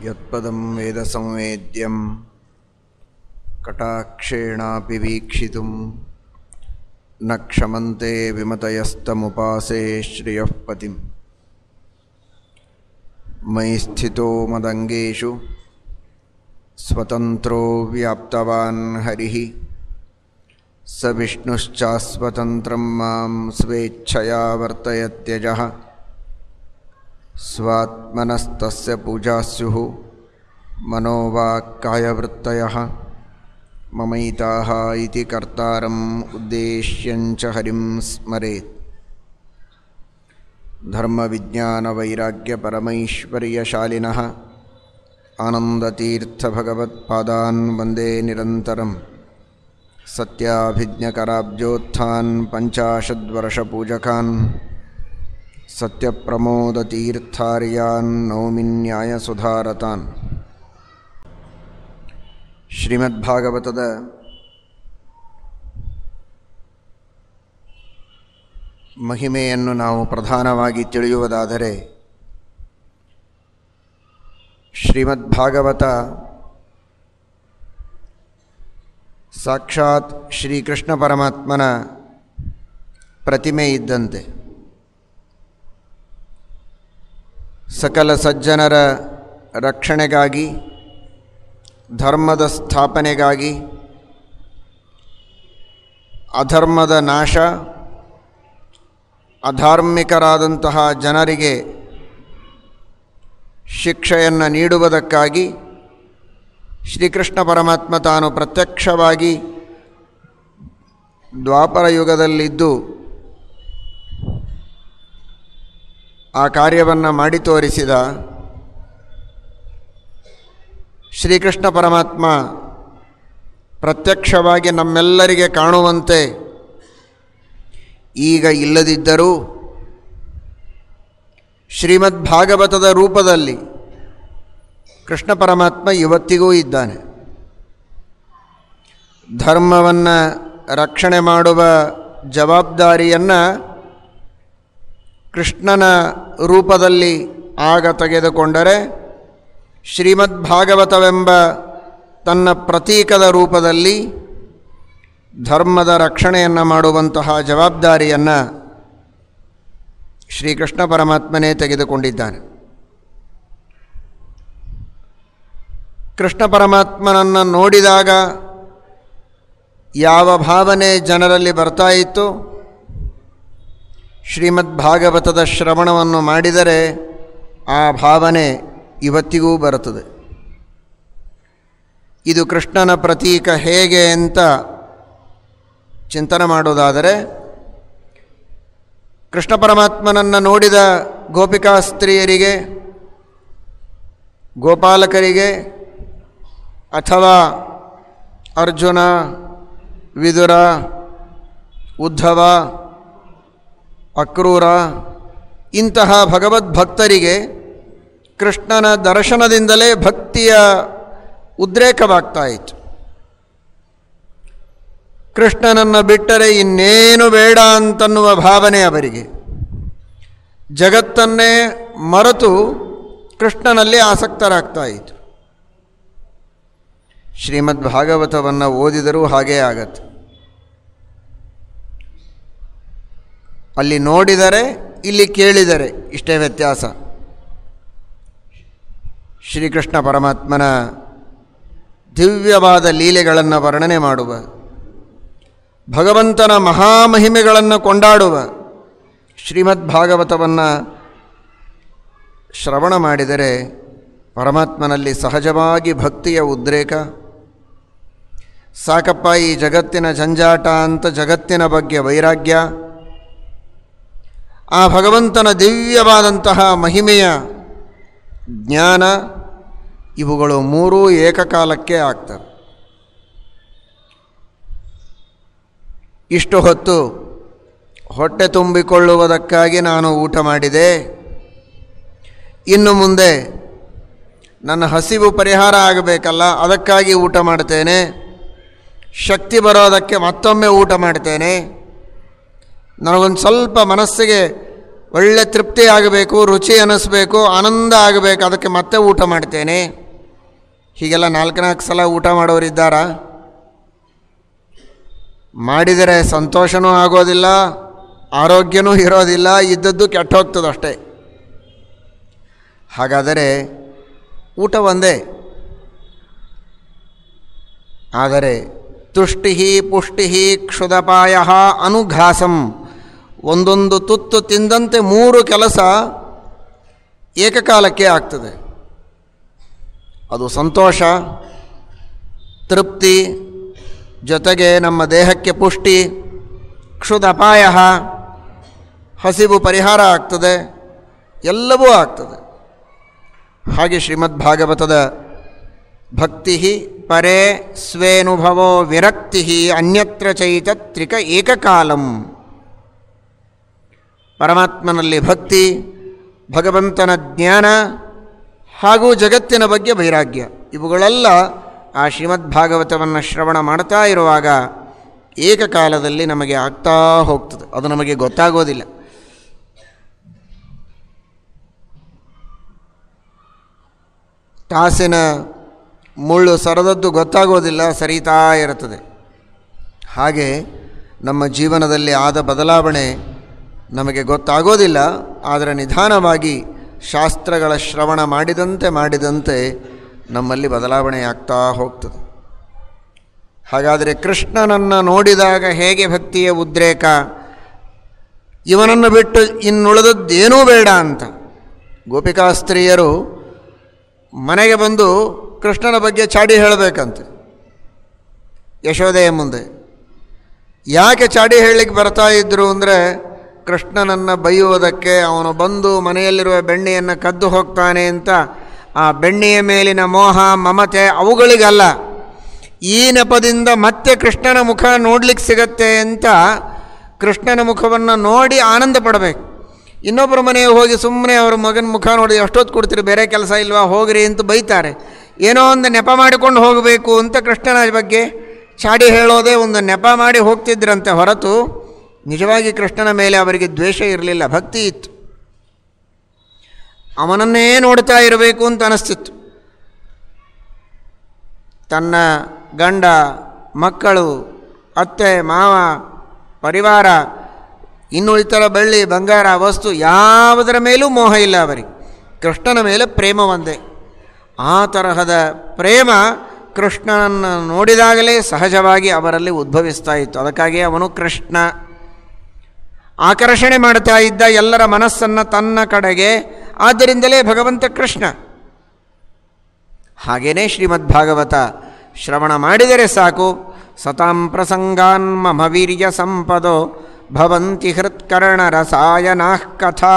यत्पदं वेदसंवेद्यं कटाक्षेणापि वीक्षितुं न क्षमन्ते विमतयस्तमुपासे श्रियः पतिम् मयि स्थितो मदङ्गेषु स्वतन्त्रो व्याप्तवान् हरिः स विष्णुश्चास्वतन्त्रं मां स्वेच्छया वर्तयत्यजः स्वात्मनस्तस्य पूजा स्युः मनोवाक्कायवृत्तयः ममैताः इति कर्तारम् उद्देश्यञ्च हरिं स्मरेत् धर्मविज्ञानवैराग्यपरमैश्वर्यशालिनः आनन्दतीर्थभगवत्पादान् वन्दे निरन्तरम् सत्याभिज्ञकराब्जोत्थान् पञ्चाशद्वर्षपूजकान् सत्यप्रमोदतीर्थार्यान् नौमिन्यायसुधारतान् ಶ್ರೀಮದ್ಭಾಗವತದ ಮಹಿಮೆಯನ್ನು ನಾವು ಪ್ರಧಾನವಾಗಿ ತಿಳಿಯುವುದಾದರೆ ಶ್ರೀಮದ್ಭಾಗವತ ಸಾಕ್ಷಾತ್ ಶ್ರೀಕೃಷ್ಣ ಪರಮಾತ್ಮನ ಪ್ರತಿಮೆ ಇದ್ದಂತೆ ಸಕಲ ಸಜ್ಜನರ ರಕ್ಷಣೆಗಾಗಿ ಧರ್ಮದ ಸ್ಥಾಪನೆಗಾಗಿ ಅಧರ್ಮದ ನಾಶ ಅಧಾರ್ಮಿಕರಾದಂತಹ ಜನರಿಗೆ ಶಿಕ್ಷೆಯನ್ನು ನೀಡುವುದಕ್ಕಾಗಿ ಶ್ರೀಕೃಷ್ಣ ಪರಮಾತ್ಮ ತಾನು ಪ್ರತ್ಯಕ್ಷವಾಗಿ ದ್ವಾಪರ ಯುಗದಲ್ಲಿದ್ದು ಆ ಕಾರ್ಯವನ್ನು ಮಾಡಿ ತೋರಿಸಿದ ಶ್ರೀಕೃಷ್ಣ ಪರಮಾತ್ಮ ಪ್ರತ್ಯಕ್ಷವಾಗಿ ನಮ್ಮೆಲ್ಲರಿಗೆ ಕಾಣುವಂತೆ ಈಗ ಇಲ್ಲದಿದ್ದರೂ ಶ್ರೀಮದ್ ಭಾಗವತದ ರೂಪದಲ್ಲಿ ಕೃಷ್ಣ ಪರಮಾತ್ಮ ಇವತ್ತಿಗೂ ಇದ್ದಾನೆ ಧರ್ಮವನ್ನು ರಕ್ಷಣೆ ಮಾಡುವ ಜವಾಬ್ದಾರಿಯನ್ನು ಕೃಷ್ಣನ ರೂಪದಲ್ಲಿ ಆಗ ತೆಗೆದುಕೊಂಡರೆ ಶ್ರೀಮದ್ ಭಾಗವತವೆಂಬ ತನ್ನ ಪ್ರತೀಕದ ರೂಪದಲ್ಲಿ ಧರ್ಮದ ರಕ್ಷಣೆಯನ್ನು ಮಾಡುವಂತಹ ಜವಾಬ್ದಾರಿಯನ್ನು ಶ್ರೀಕೃಷ್ಣ ಪರಮಾತ್ಮನೇ ತೆಗೆದುಕೊಂಡಿದ್ದಾನೆ ಕೃಷ್ಣ ಪರಮಾತ್ಮನನ್ನು ನೋಡಿದಾಗ ಯಾವ ಭಾವನೆ ಜನರಲ್ಲಿ ಬರ್ತಾ ಇತ್ತು ಶ್ರೀಮದ್ ಭಾಗವತದ ಶ್ರವಣವನ್ನು ಮಾಡಿದರೆ ಆ ಭಾವನೆ ಇವತ್ತಿಗೂ ಬರುತ್ತದೆ ಇದು ಕೃಷ್ಣನ ಪ್ರತೀಕ ಹೇಗೆ ಅಂತ ಚಿಂತನೆ ಮಾಡೋದಾದರೆ ಕೃಷ್ಣ ಪರಮಾತ್ಮನನ್ನು ನೋಡಿದ ಗೋಪಿಕಾ ಸ್ತ್ರೀಯರಿಗೆ ಗೋಪಾಲಕರಿಗೆ ಅಥವಾ ಅರ್ಜುನ ವಿದುರ ಉದ್ಧವ ಅಕ್ರೂರ ಇಂತಹ ಭಗವದ್ಭಕ್ತರಿಗೆ ಕೃಷ್ಣನ ದರ್ಶನದಿಂದಲೇ ಭಕ್ತಿಯ ಉದ್ರೇಕವಾಗ್ತಾ ಇತ್ತು ಕೃಷ್ಣನನ್ನು ಬಿಟ್ಟರೆ ಇನ್ನೇನು ಬೇಡ ಅಂತನ್ನುವ ಭಾವನೆ ಅವರಿಗೆ ಜಗತ್ತನ್ನೇ ಮರೆತು ಕೃಷ್ಣನಲ್ಲಿ ಆಸಕ್ತರಾಗ್ತಾ ಇತ್ತು ಶ್ರೀಮದ್ ಭಾಗವತವನ್ನು ಓದಿದರೂ ಹಾಗೇ ಆಗತ್ತೆ ಅಲ್ಲಿ ನೋಡಿದರೆ ಇಲ್ಲಿ ಕೇಳಿದರೆ ಇಷ್ಟೇ ವ್ಯತ್ಯಾಸ ಶ್ರೀಕೃಷ್ಣ ಪರಮಾತ್ಮನ ದಿವ್ಯವಾದ ಲೀಲೆಗಳನ್ನು ವರ್ಣನೆ ಮಾಡುವ ಭಗವಂತನ ಮಹಾಮಹಿಮೆಗಳನ್ನು ಕೊಂಡಾಡುವ ಶ್ರೀಮದ್ ಭಾಗವತವನ್ನು ಶ್ರವಣ ಮಾಡಿದರೆ ಪರಮಾತ್ಮನಲ್ಲಿ ಸಹಜವಾಗಿ ಭಕ್ತಿಯ ಉದ್ರೇಕ ಸಾಕಪ್ಪ ಈ ಜಗತ್ತಿನ ಜಂಜಾಟ ಅಂತ ಜಗತ್ತಿನ ಬಗ್ಗೆ ವೈರಾಗ್ಯ ಆ ಭಗವಂತನ ದಿವ್ಯವಾದಂತಹ ಮಹಿಮೆಯ ಜ್ಞಾನ ಇವುಗಳು ಮೂರೂ ಏಕಕಾಲಕ್ಕೆ ಆಗ್ತವೆ ಇಷ್ಟು ಹೊತ್ತು ಹೊಟ್ಟೆ ತುಂಬಿಕೊಳ್ಳುವುದಕ್ಕಾಗಿ ನಾನು ಊಟ ಮಾಡಿದೆ ಇನ್ನು ಮುಂದೆ ನನ್ನ ಹಸಿವು ಪರಿಹಾರ ಆಗಬೇಕಲ್ಲ ಅದಕ್ಕಾಗಿ ಊಟ ಮಾಡ್ತೇನೆ ಶಕ್ತಿ ಬರೋದಕ್ಕೆ ಮತ್ತೊಮ್ಮೆ ಊಟ ಮಾಡ್ತೇನೆ ನನಗೊಂದು ಸ್ವಲ್ಪ ಮನಸ್ಸಿಗೆ ಒಳ್ಳೆ ತೃಪ್ತಿ ಆಗಬೇಕು ರುಚಿ ಅನ್ನಿಸ್ಬೇಕು ಆನಂದ ಆಗಬೇಕು ಅದಕ್ಕೆ ಮತ್ತೆ ಊಟ ಮಾಡ್ತೇನೆ ಹೀಗೆಲ್ಲ ನಾಲ್ಕು ನಾಲ್ಕು ಸಲ ಊಟ ಮಾಡೋರಿದ್ದಾರಾ ಮಾಡಿದರೆ ಸಂತೋಷನೂ ಆಗೋದಿಲ್ಲ ಆರೋಗ್ಯನೂ ಇರೋದಿಲ್ಲ ಇದ್ದದ್ದು ಕೆಟ್ಟ ಹೋಗ್ತದೆ ಅಷ್ಟೇ ಹಾಗಾದರೆ ಊಟ ಒಂದೇ ಆದರೆ ತುಷ್ಟಿ ಪುಷ್ಟಿ ಕ್ಷುದಪಾಯ ಅನುಘಾಸಂ ಒಂದೊಂದು ತುತ್ತು ತಿಂದಂತೆ ಮೂರು ಕೆಲಸ ಏಕಕಾಲಕ್ಕೆ ಆಗ್ತದೆ ಅದು ಸಂತೋಷ ತೃಪ್ತಿ ಜೊತೆಗೆ ನಮ್ಮ ದೇಹಕ್ಕೆ ಪುಷ್ಟಿ ಕ್ಷುದಪಾಯ ಹಸಿವು ಪರಿಹಾರ ಆಗ್ತದೆ ಎಲ್ಲವೂ ಆಗ್ತದೆ ಹಾಗೆ ಶ್ರೀಮದ್ ಭಾಗವತದ ಭಕ್ತಿ ಪರೇ ಸ್ವೇನುಭವೋ ವಿರಕ್ತಿ ಅನ್ಯತ್ರ ಚೈತತ್ರಿಕ ಏಕಕಾಲಂ ಪರಮಾತ್ಮನಲ್ಲಿ ಭಕ್ತಿ ಭಗವಂತನ ಜ್ಞಾನ ಹಾಗೂ ಜಗತ್ತಿನ ಬಗ್ಗೆ ವೈರಾಗ್ಯ ಇವುಗಳೆಲ್ಲ ಆ ಶ್ರೀಮದ್ ಭಾಗವತವನ್ನು ಶ್ರವಣ ಮಾಡ್ತಾ ಇರುವಾಗ ಏಕಕಾಲದಲ್ಲಿ ನಮಗೆ ಆಗ್ತಾ ಹೋಗ್ತದೆ ಅದು ನಮಗೆ ಗೊತ್ತಾಗೋದಿಲ್ಲ ತಾಸಿನ ಮುಳ್ಳು ಸರದದ್ದು ಗೊತ್ತಾಗೋದಿಲ್ಲ ಸರಿತಾ ಇರುತ್ತದೆ ಹಾಗೆ ನಮ್ಮ ಜೀವನದಲ್ಲಿ ಆದ ಬದಲಾವಣೆ ನಮಗೆ ಗೊತ್ತಾಗೋದಿಲ್ಲ ಆದರೆ ನಿಧಾನವಾಗಿ ಶಾಸ್ತ್ರಗಳ ಶ್ರವಣ ಮಾಡಿದಂತೆ ಮಾಡಿದಂತೆ ನಮ್ಮಲ್ಲಿ ಬದಲಾವಣೆ ಆಗ್ತಾ ಹೋಗ್ತದೆ ಹಾಗಾದರೆ ಕೃಷ್ಣನನ್ನು ನೋಡಿದಾಗ ಹೇಗೆ ಭಕ್ತಿಯ ಉದ್ರೇಕ ಇವನನ್ನು ಬಿಟ್ಟು ಇನ್ನುಳಿದದ್ದೇನೂ ಬೇಡ ಅಂತ ಗೋಪಿಕಾಸ್ತ್ರೀಯರು ಮನೆಗೆ ಬಂದು ಕೃಷ್ಣನ ಬಗ್ಗೆ ಚಾಡಿ ಹೇಳಬೇಕಂತೆ ಯಶೋದೆಯ ಮುಂದೆ ಯಾಕೆ ಚಾಡಿ ಹೇಳಲಿಕ್ಕೆ ಬರ್ತಾ ಇದ್ದರು ಅಂದರೆ ಕೃಷ್ಣನನ್ನು ಬೈಯುವುದಕ್ಕೆ ಅವನು ಬಂದು ಮನೆಯಲ್ಲಿರುವ ಬೆಣ್ಣೆಯನ್ನು ಕದ್ದು ಹೋಗ್ತಾನೆ ಅಂತ ಆ ಬೆಣ್ಣೆಯ ಮೇಲಿನ ಮೋಹ ಮಮತೆ ಅವುಗಳಿಗಲ್ಲ ಈ ನೆಪದಿಂದ ಮತ್ತೆ ಕೃಷ್ಣನ ಮುಖ ನೋಡ್ಲಿಕ್ಕೆ ಸಿಗತ್ತೆ ಅಂತ ಕೃಷ್ಣನ ಮುಖವನ್ನು ನೋಡಿ ಆನಂದ ಪಡಬೇಕು ಇನ್ನೊಬ್ಬರ ಮನೆಗೆ ಹೋಗಿ ಸುಮ್ಮನೆ ಅವ್ರ ಮಗನ ಮುಖ ನೋಡಿ ಎಷ್ಟೊತ್ತು ಕೊಡ್ತೀರಿ ಬೇರೆ ಕೆಲಸ ಇಲ್ವಾ ಹೋಗ್ರಿ ಅಂತ ಬೈತಾರೆ ಏನೋ ಒಂದು ನೆಪ ಮಾಡಿಕೊಂಡು ಹೋಗಬೇಕು ಅಂತ ಕೃಷ್ಣನ ಬಗ್ಗೆ ಚಾಡಿ ಹೇಳೋದೇ ಒಂದು ನೆಪ ಮಾಡಿ ಹೋಗ್ತಿದ್ರಂತೆ ಹೊರತು ನಿಜವಾಗಿ ಕೃಷ್ಣನ ಮೇಲೆ ಅವರಿಗೆ ದ್ವೇಷ ಇರಲಿಲ್ಲ ಭಕ್ತಿ ಇತ್ತು ಅವನನ್ನೇ ನೋಡ್ತಾ ಇರಬೇಕು ಅಂತ ಅನಿಸ್ತಿತ್ತು ತನ್ನ ಗಂಡ ಮಕ್ಕಳು ಅತ್ತೆ ಮಾವ ಪರಿವಾರ ಇನ್ನು ಇತರ ಬೆಳ್ಳಿ ಬಂಗಾರ ವಸ್ತು ಯಾವುದರ ಮೇಲೂ ಮೋಹ ಇಲ್ಲ ಅವರಿಗೆ ಕೃಷ್ಣನ ಮೇಲೆ ಪ್ರೇಮ ಒಂದೇ ಆ ತರಹದ ಪ್ರೇಮ ಕೃಷ್ಣನನ್ನು ನೋಡಿದಾಗಲೇ ಸಹಜವಾಗಿ ಅವರಲ್ಲಿ ಉದ್ಭವಿಸ್ತಾ ಇತ್ತು ಅದಕ್ಕಾಗಿ ಅವನು ಕೃಷ್ಣ ಆಕರ್ಷಣೆ ಮಾಡ್ತಾ ಇದ್ದ ಎಲ್ಲರ ಮನಸ್ಸನ್ನು ತನ್ನ ಕಡೆಗೆ ಆದ್ದರಿಂದಲೇ ಭಗವಂತ ಕೃಷ್ಣ ಹಾಗೇನೇ ಶ್ರೀಮದ್ಭಾಗವತ ಶ್ರವಣ ಮಾಡಿದರೆ ಸಾಕು ಸತಾಂ ಪ್ರಸಂಗಾನ್ ಮಮ ವೀರ್ಯ ಸಂಪದೋ ಭವಂತಿ ಹೃತ್ಕರ್ಣ ರಸಾಯನಾ ಕಥಾ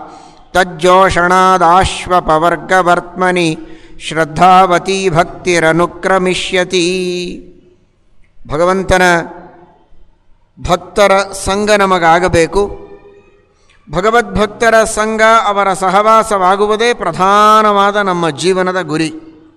ತಜ್ಜೋಷಣಾದಾಶ್ವಪವರ್ಗವರ್ತ್ಮನಿ ಶ್ರದ್ಧಾವತಿ ಭಕ್ತಿರನುಕ್ರಮಿಷ್ಯತಿ ಭಗವಂತನ ಭಕ್ತರ ಸಂಘ ನಮಗಾಗಬೇಕು ಭಗವದ್ಭಕ್ತರ ಸಂಘ ಅವರ ಸಹವಾಸವಾಗುವುದೇ ಪ್ರಧಾನವಾದ ನಮ್ಮ ಜೀವನದ ಗುರಿ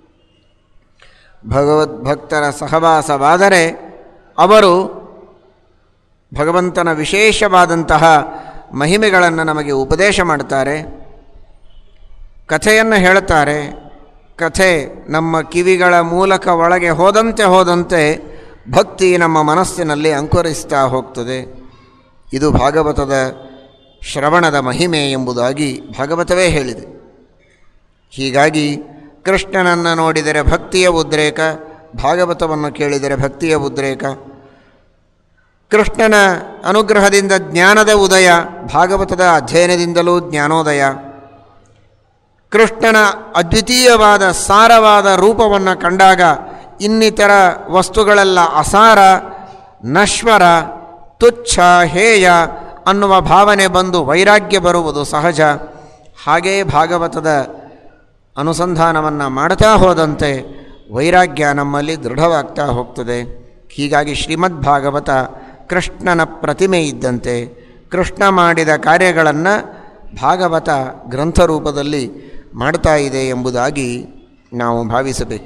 ಭಗವದ್ಭಕ್ತರ ಸಹವಾಸವಾದರೆ ಅವರು ಭಗವಂತನ ವಿಶೇಷವಾದಂತಹ ಮಹಿಮೆಗಳನ್ನು ನಮಗೆ ಉಪದೇಶ ಮಾಡ್ತಾರೆ ಕಥೆಯನ್ನು ಹೇಳುತ್ತಾರೆ ಕಥೆ ನಮ್ಮ ಕಿವಿಗಳ ಮೂಲಕ ಒಳಗೆ ಹೋದಂತೆ ಹೋದಂತೆ ಭಕ್ತಿ ನಮ್ಮ ಮನಸ್ಸಿನಲ್ಲಿ ಅಂಕುರಿಸ್ತಾ ಹೋಗ್ತದೆ ಇದು ಭಾಗವತದ ಶ್ರವಣದ ಮಹಿಮೆ ಎಂಬುದಾಗಿ ಭಾಗವತವೇ ಹೇಳಿದೆ ಹೀಗಾಗಿ ಕೃಷ್ಣನನ್ನು ನೋಡಿದರೆ ಭಕ್ತಿಯ ಉದ್ರೇಕ ಭಾಗವತವನ್ನು ಕೇಳಿದರೆ ಭಕ್ತಿಯ ಉದ್ರೇಕ ಕೃಷ್ಣನ ಅನುಗ್ರಹದಿಂದ ಜ್ಞಾನದ ಉದಯ ಭಾಗವತದ ಅಧ್ಯಯನದಿಂದಲೂ ಜ್ಞಾನೋದಯ ಕೃಷ್ಣನ ಅದ್ವಿತೀಯವಾದ ಸಾರವಾದ ರೂಪವನ್ನು ಕಂಡಾಗ ಇನ್ನಿತರ ವಸ್ತುಗಳೆಲ್ಲ ಅಸಾರ ನಶ್ವರ ತುಚ್ಛ ಹೇಯ ಅನ್ನುವ ಭಾವನೆ ಬಂದು ವೈರಾಗ್ಯ ಬರುವುದು ಸಹಜ ಹಾಗೇ ಭಾಗವತದ ಅನುಸಂಧಾನವನ್ನು ಮಾಡ್ತಾ ಹೋದಂತೆ ವೈರಾಗ್ಯ ನಮ್ಮಲ್ಲಿ ದೃಢವಾಗ್ತಾ ಹೋಗ್ತದೆ ಹೀಗಾಗಿ ಶ್ರೀಮದ್ ಭಾಗವತ ಕೃಷ್ಣನ ಪ್ರತಿಮೆ ಇದ್ದಂತೆ ಕೃಷ್ಣ ಮಾಡಿದ ಕಾರ್ಯಗಳನ್ನು ಭಾಗವತ ಗ್ರಂಥ ರೂಪದಲ್ಲಿ ಮಾಡ್ತಾ ಇದೆ ಎಂಬುದಾಗಿ ನಾವು ಭಾವಿಸಬೇಕು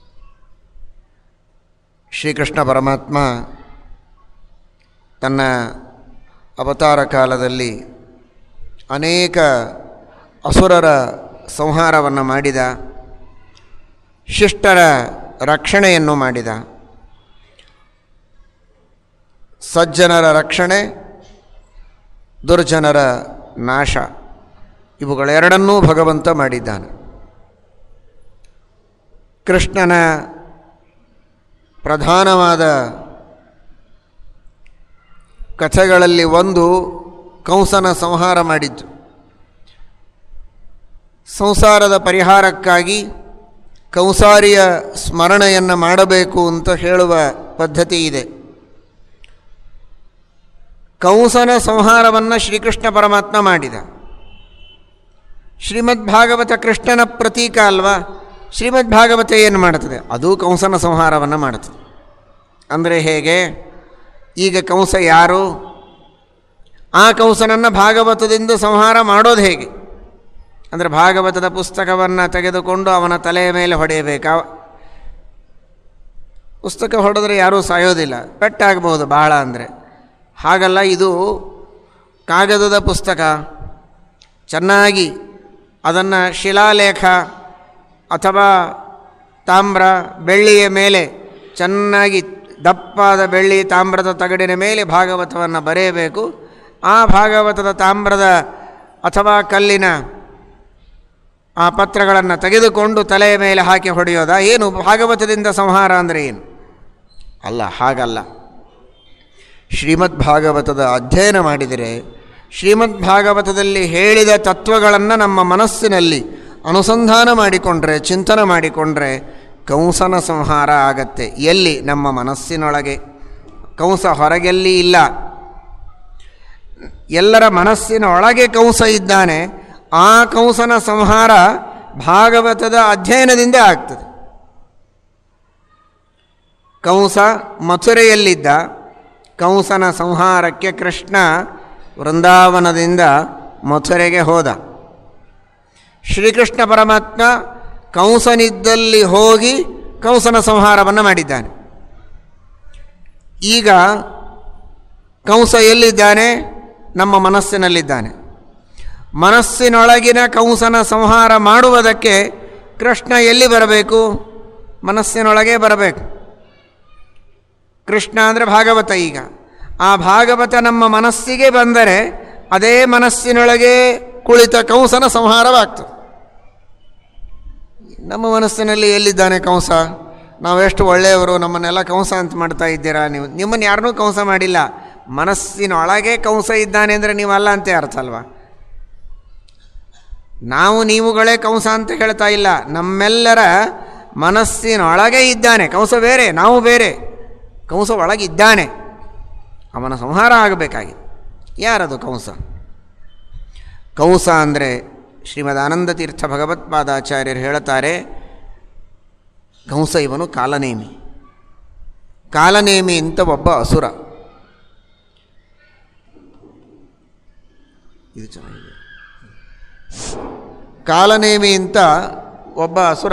ಶ್ರೀಕೃಷ್ಣ ಪರಮಾತ್ಮ ತನ್ನ ಅವತಾರ ಕಾಲದಲ್ಲಿ ಅನೇಕ ಅಸುರರ ಸಂಹಾರವನ್ನು ಮಾಡಿದ ಶಿಷ್ಟರ ರಕ್ಷಣೆಯನ್ನು ಮಾಡಿದ ಸಜ್ಜನರ ರಕ್ಷಣೆ ದುರ್ಜನರ ನಾಶ ಇವುಗಳೆರಡನ್ನೂ ಭಗವಂತ ಮಾಡಿದ್ದಾನೆ ಕೃಷ್ಣನ ಪ್ರಧಾನವಾದ ಕಥೆಗಳಲ್ಲಿ ಒಂದು ಕಂಸನ ಸಂಹಾರ ಮಾಡಿದ್ದು ಸಂಸಾರದ ಪರಿಹಾರಕ್ಕಾಗಿ ಕಂಸಾರಿಯ ಸ್ಮರಣೆಯನ್ನು ಮಾಡಬೇಕು ಅಂತ ಹೇಳುವ ಪದ್ಧತಿ ಇದೆ ಕಂಸನ ಸಂಹಾರವನ್ನು ಶ್ರೀಕೃಷ್ಣ ಪರಮಾತ್ಮ ಮಾಡಿದ ಶ್ರೀಮದ್ ಭಾಗವತ ಕೃಷ್ಣನ ಪ್ರತೀಕ ಅಲ್ವಾ ಶ್ರೀಮದ್ ಭಾಗವತ ಏನು ಮಾಡುತ್ತದೆ ಅದು ಕಂಸನ ಸಂಹಾರವನ್ನು ಮಾಡುತ್ತದೆ ಅಂದರೆ ಹೇಗೆ ಈಗ ಕಂಸ ಯಾರು ಆ ಕಂಸನನ್ನು ಭಾಗವತದಿಂದ ಸಂಹಾರ ಮಾಡೋದು ಹೇಗೆ ಅಂದರೆ ಭಾಗವತದ ಪುಸ್ತಕವನ್ನು ತೆಗೆದುಕೊಂಡು ಅವನ ತಲೆಯ ಮೇಲೆ ಹೊಡೆಯಬೇಕಾ ಪುಸ್ತಕ ಹೊಡೆದ್ರೆ ಯಾರೂ ಸಾಯೋದಿಲ್ಲ ಪೆಟ್ಟಾಗಬಹುದು ಬಹಳ ಅಂದರೆ ಹಾಗಲ್ಲ ಇದು ಕಾಗದದ ಪುಸ್ತಕ ಚೆನ್ನಾಗಿ ಅದನ್ನು ಶಿಲಾಲೇಖ ಅಥವಾ ತಾಮ್ರ ಬೆಳ್ಳಿಯ ಮೇಲೆ ಚೆನ್ನಾಗಿ ದಪ್ಪಾದ ಬೆಳ್ಳಿ ತಾಮ್ರದ ತಗಡಿನ ಮೇಲೆ ಭಾಗವತವನ್ನು ಬರೆಯಬೇಕು ಆ ಭಾಗವತದ ತಾಮ್ರದ ಅಥವಾ ಕಲ್ಲಿನ ಆ ಪತ್ರಗಳನ್ನು ತೆಗೆದುಕೊಂಡು ತಲೆಯ ಮೇಲೆ ಹಾಕಿ ಹೊಡೆಯೋದ ಏನು ಭಾಗವತದಿಂದ ಸಂಹಾರ ಅಂದರೆ ಏನು ಅಲ್ಲ ಹಾಗಲ್ಲ ಶ್ರೀಮದ್ ಭಾಗವತದ ಅಧ್ಯಯನ ಮಾಡಿದರೆ ಶ್ರೀಮದ್ ಭಾಗವತದಲ್ಲಿ ಹೇಳಿದ ತತ್ವಗಳನ್ನು ನಮ್ಮ ಮನಸ್ಸಿನಲ್ಲಿ ಅನುಸಂಧಾನ ಮಾಡಿಕೊಂಡ್ರೆ ಚಿಂತನೆ ಮಾಡಿಕೊಂಡ್ರೆ ಕಂಸನ ಸಂಹಾರ ಆಗತ್ತೆ ಎಲ್ಲಿ ನಮ್ಮ ಮನಸ್ಸಿನೊಳಗೆ ಕಂಸ ಹೊರಗೆಲ್ಲಿ ಇಲ್ಲ ಎಲ್ಲರ ಮನಸ್ಸಿನ ಒಳಗೆ ಕಂಸ ಇದ್ದಾನೆ ಆ ಕಂಸನ ಸಂಹಾರ ಭಾಗವತದ ಅಧ್ಯಯನದಿಂದ ಆಗ್ತದೆ ಕಂಸ ಮಥುರೆಯಲ್ಲಿದ್ದ ಕಂಸನ ಸಂಹಾರಕ್ಕೆ ಕೃಷ್ಣ ವೃಂದಾವನದಿಂದ ಮಥುರೆಗೆ ಹೋದ ಶ್ರೀಕೃಷ್ಣ ಪರಮಾತ್ಮ ಕಂಸನಿದ್ದಲ್ಲಿ ಹೋಗಿ ಕಂಸನ ಸಂಹಾರವನ್ನು ಮಾಡಿದ್ದಾನೆ ಈಗ ಕಂಸ ಎಲ್ಲಿದ್ದಾನೆ ನಮ್ಮ ಮನಸ್ಸಿನಲ್ಲಿದ್ದಾನೆ ಮನಸ್ಸಿನೊಳಗಿನ ಕಂಸನ ಸಂಹಾರ ಮಾಡುವುದಕ್ಕೆ ಕೃಷ್ಣ ಎಲ್ಲಿ ಬರಬೇಕು ಮನಸ್ಸಿನೊಳಗೆ ಬರಬೇಕು ಕೃಷ್ಣ ಅಂದರೆ ಭಾಗವತ ಈಗ ಆ ಭಾಗವತ ನಮ್ಮ ಮನಸ್ಸಿಗೆ ಬಂದರೆ ಅದೇ ಮನಸ್ಸಿನೊಳಗೆ ಕುಳಿತ ಕಂಸನ ಸಂಹಾರವಾಗ್ತದೆ ನಮ್ಮ ಮನಸ್ಸಿನಲ್ಲಿ ಎಲ್ಲಿದ್ದಾನೆ ಕಂಸ ನಾವೆಷ್ಟು ಒಳ್ಳೆಯವರು ನಮ್ಮನ್ನೆಲ್ಲ ಕಂಸ ಅಂತ ಮಾಡ್ತಾ ಇದ್ದೀರಾ ನೀವು ನಿಮ್ಮನ್ನು ಯಾರನ್ನೂ ಕಂಸ ಮಾಡಿಲ್ಲ ಮನಸ್ಸಿನೊಳಗೆ ಕಂಸ ಇದ್ದಾನೆ ಅಂದರೆ ನೀವು ಅಲ್ಲ ಅಂತೆ ಅರ್ಥ ಅಲ್ವಾ ನಾವು ನೀವುಗಳೇ ಕಂಸ ಅಂತ ಹೇಳ್ತಾ ಇಲ್ಲ ನಮ್ಮೆಲ್ಲರ ಮನಸ್ಸಿನೊಳಗೆ ಇದ್ದಾನೆ ಕಂಸ ಬೇರೆ ನಾವು ಬೇರೆ ಕಂಸ ಒಳಗಿದ್ದಾನೆ ಅವನ ಸಂಹಾರ ಆಗಬೇಕಾಗಿದೆ ಯಾರದು ಕಂಸ ಕಂಸ ಅಂದರೆ ಶ್ರೀಮದ್ ಆನಂದತೀರ್ಥ ಭಗವತ್ಪಾದಾಚಾರ್ಯರು ಹೇಳುತ್ತಾರೆ ಕಂಸ ಇವನು ಕಾಲನೇಮಿ ಕಾಲನೇಮಿ ಅಂತ ಒಬ್ಬ ಅಸುರ ಇದು ಚೆನ್ನಾಗಿದೆ ಕಾಲನೇಮಿ ಅಂತ ಒಬ್ಬ ಅಸುರ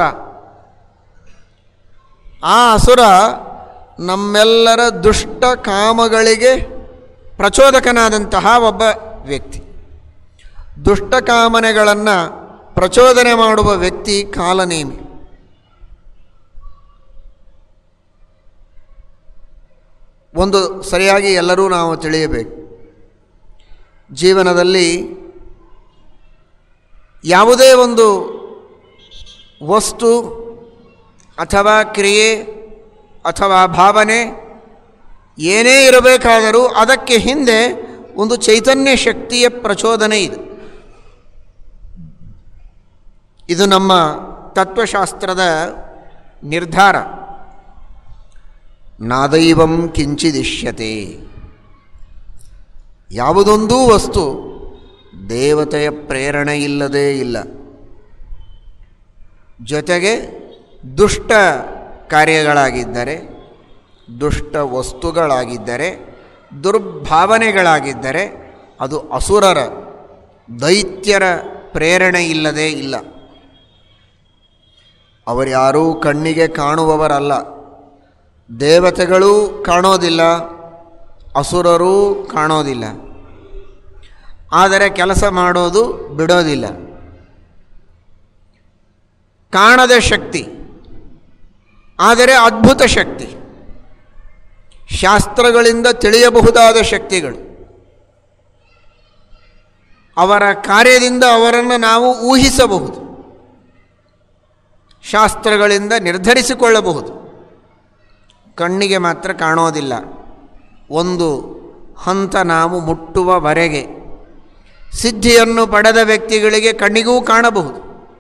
ಆ ಅಸುರ ನಮ್ಮೆಲ್ಲರ ದುಷ್ಟ ಕಾಮಗಳಿಗೆ ಪ್ರಚೋದಕನಾದಂತಹ ಒಬ್ಬ ವ್ಯಕ್ತಿ ದುಷ್ಟ ಕಾಮನೆಗಳನ್ನು ಪ್ರಚೋದನೆ ಮಾಡುವ ವ್ಯಕ್ತಿ ಕಾಲನೇಮಿ ಒಂದು ಸರಿಯಾಗಿ ಎಲ್ಲರೂ ನಾವು ತಿಳಿಯಬೇಕು ಜೀವನದಲ್ಲಿ ಯಾವುದೇ ಒಂದು ವಸ್ತು ಅಥವಾ ಕ್ರಿಯೆ ಅಥವಾ ಭಾವನೆ ಏನೇ ಇರಬೇಕಾದರೂ ಅದಕ್ಕೆ ಹಿಂದೆ ಒಂದು ಚೈತನ್ಯ ಶಕ್ತಿಯ ಪ್ರಚೋದನೆ ಇದೆ ಇದು ನಮ್ಮ ತತ್ವಶಾಸ್ತ್ರದ ನಿರ್ಧಾರ ನಾದೈವಂ ಕಿಂಚಿದಿಶ್ಯತೆ ಯಾವುದೊಂದೂ ವಸ್ತು ದೇವತೆಯ ಪ್ರೇರಣೆ ಇಲ್ಲದೇ ಇಲ್ಲ ಜೊತೆಗೆ ದುಷ್ಟ ಕಾರ್ಯಗಳಾಗಿದ್ದರೆ ದುಷ್ಟ ವಸ್ತುಗಳಾಗಿದ್ದರೆ ದುರ್ಭಾವನೆಗಳಾಗಿದ್ದರೆ ಅದು ಅಸುರರ ದೈತ್ಯರ ಪ್ರೇರಣೆ ಇಲ್ಲದೇ ಇಲ್ಲ ಅವರ್ಯಾರೂ ಕಣ್ಣಿಗೆ ಕಾಣುವವರಲ್ಲ ದೇವತೆಗಳೂ ಕಾಣೋದಿಲ್ಲ ಅಸುರರೂ ಕಾಣೋದಿಲ್ಲ ಆದರೆ ಕೆಲಸ ಮಾಡೋದು ಬಿಡೋದಿಲ್ಲ ಕಾಣದ ಶಕ್ತಿ ಆದರೆ ಅದ್ಭುತ ಶಕ್ತಿ ಶಾಸ್ತ್ರಗಳಿಂದ ತಿಳಿಯಬಹುದಾದ ಶಕ್ತಿಗಳು ಅವರ ಕಾರ್ಯದಿಂದ ಅವರನ್ನು ನಾವು ಊಹಿಸಬಹುದು ಶಾಸ್ತ್ರಗಳಿಂದ ನಿರ್ಧರಿಸಿಕೊಳ್ಳಬಹುದು ಕಣ್ಣಿಗೆ ಮಾತ್ರ ಕಾಣೋದಿಲ್ಲ ಒಂದು ಹಂತ ನಾವು ಮುಟ್ಟುವವರೆಗೆ ಸಿದ್ಧಿಯನ್ನು ಪಡೆದ ವ್ಯಕ್ತಿಗಳಿಗೆ ಕಣ್ಣಿಗೂ ಕಾಣಬಹುದು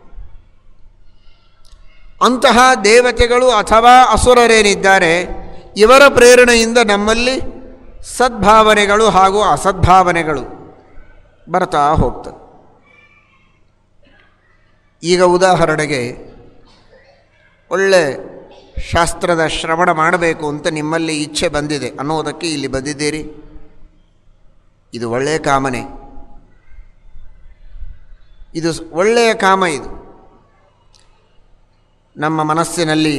ಅಂತಹ ದೇವತೆಗಳು ಅಥವಾ ಅಸುರರೇನಿದ್ದಾರೆ ಇವರ ಪ್ರೇರಣೆಯಿಂದ ನಮ್ಮಲ್ಲಿ ಸದ್ಭಾವನೆಗಳು ಹಾಗೂ ಅಸದ್ಭಾವನೆಗಳು ಬರ್ತಾ ಹೋಗ್ತದೆ ಈಗ ಉದಾಹರಣೆಗೆ ಒಳ್ಳೆ ಶಾಸ್ತ್ರದ ಶ್ರವಣ ಮಾಡಬೇಕು ಅಂತ ನಿಮ್ಮಲ್ಲಿ ಇಚ್ಛೆ ಬಂದಿದೆ ಅನ್ನೋದಕ್ಕೆ ಇಲ್ಲಿ ಬಂದಿದ್ದೀರಿ ಇದು ಒಳ್ಳೆಯ ಕಾಮನೆ ಇದು ಒಳ್ಳೆಯ ಕಾಮ ಇದು ನಮ್ಮ ಮನಸ್ಸಿನಲ್ಲಿ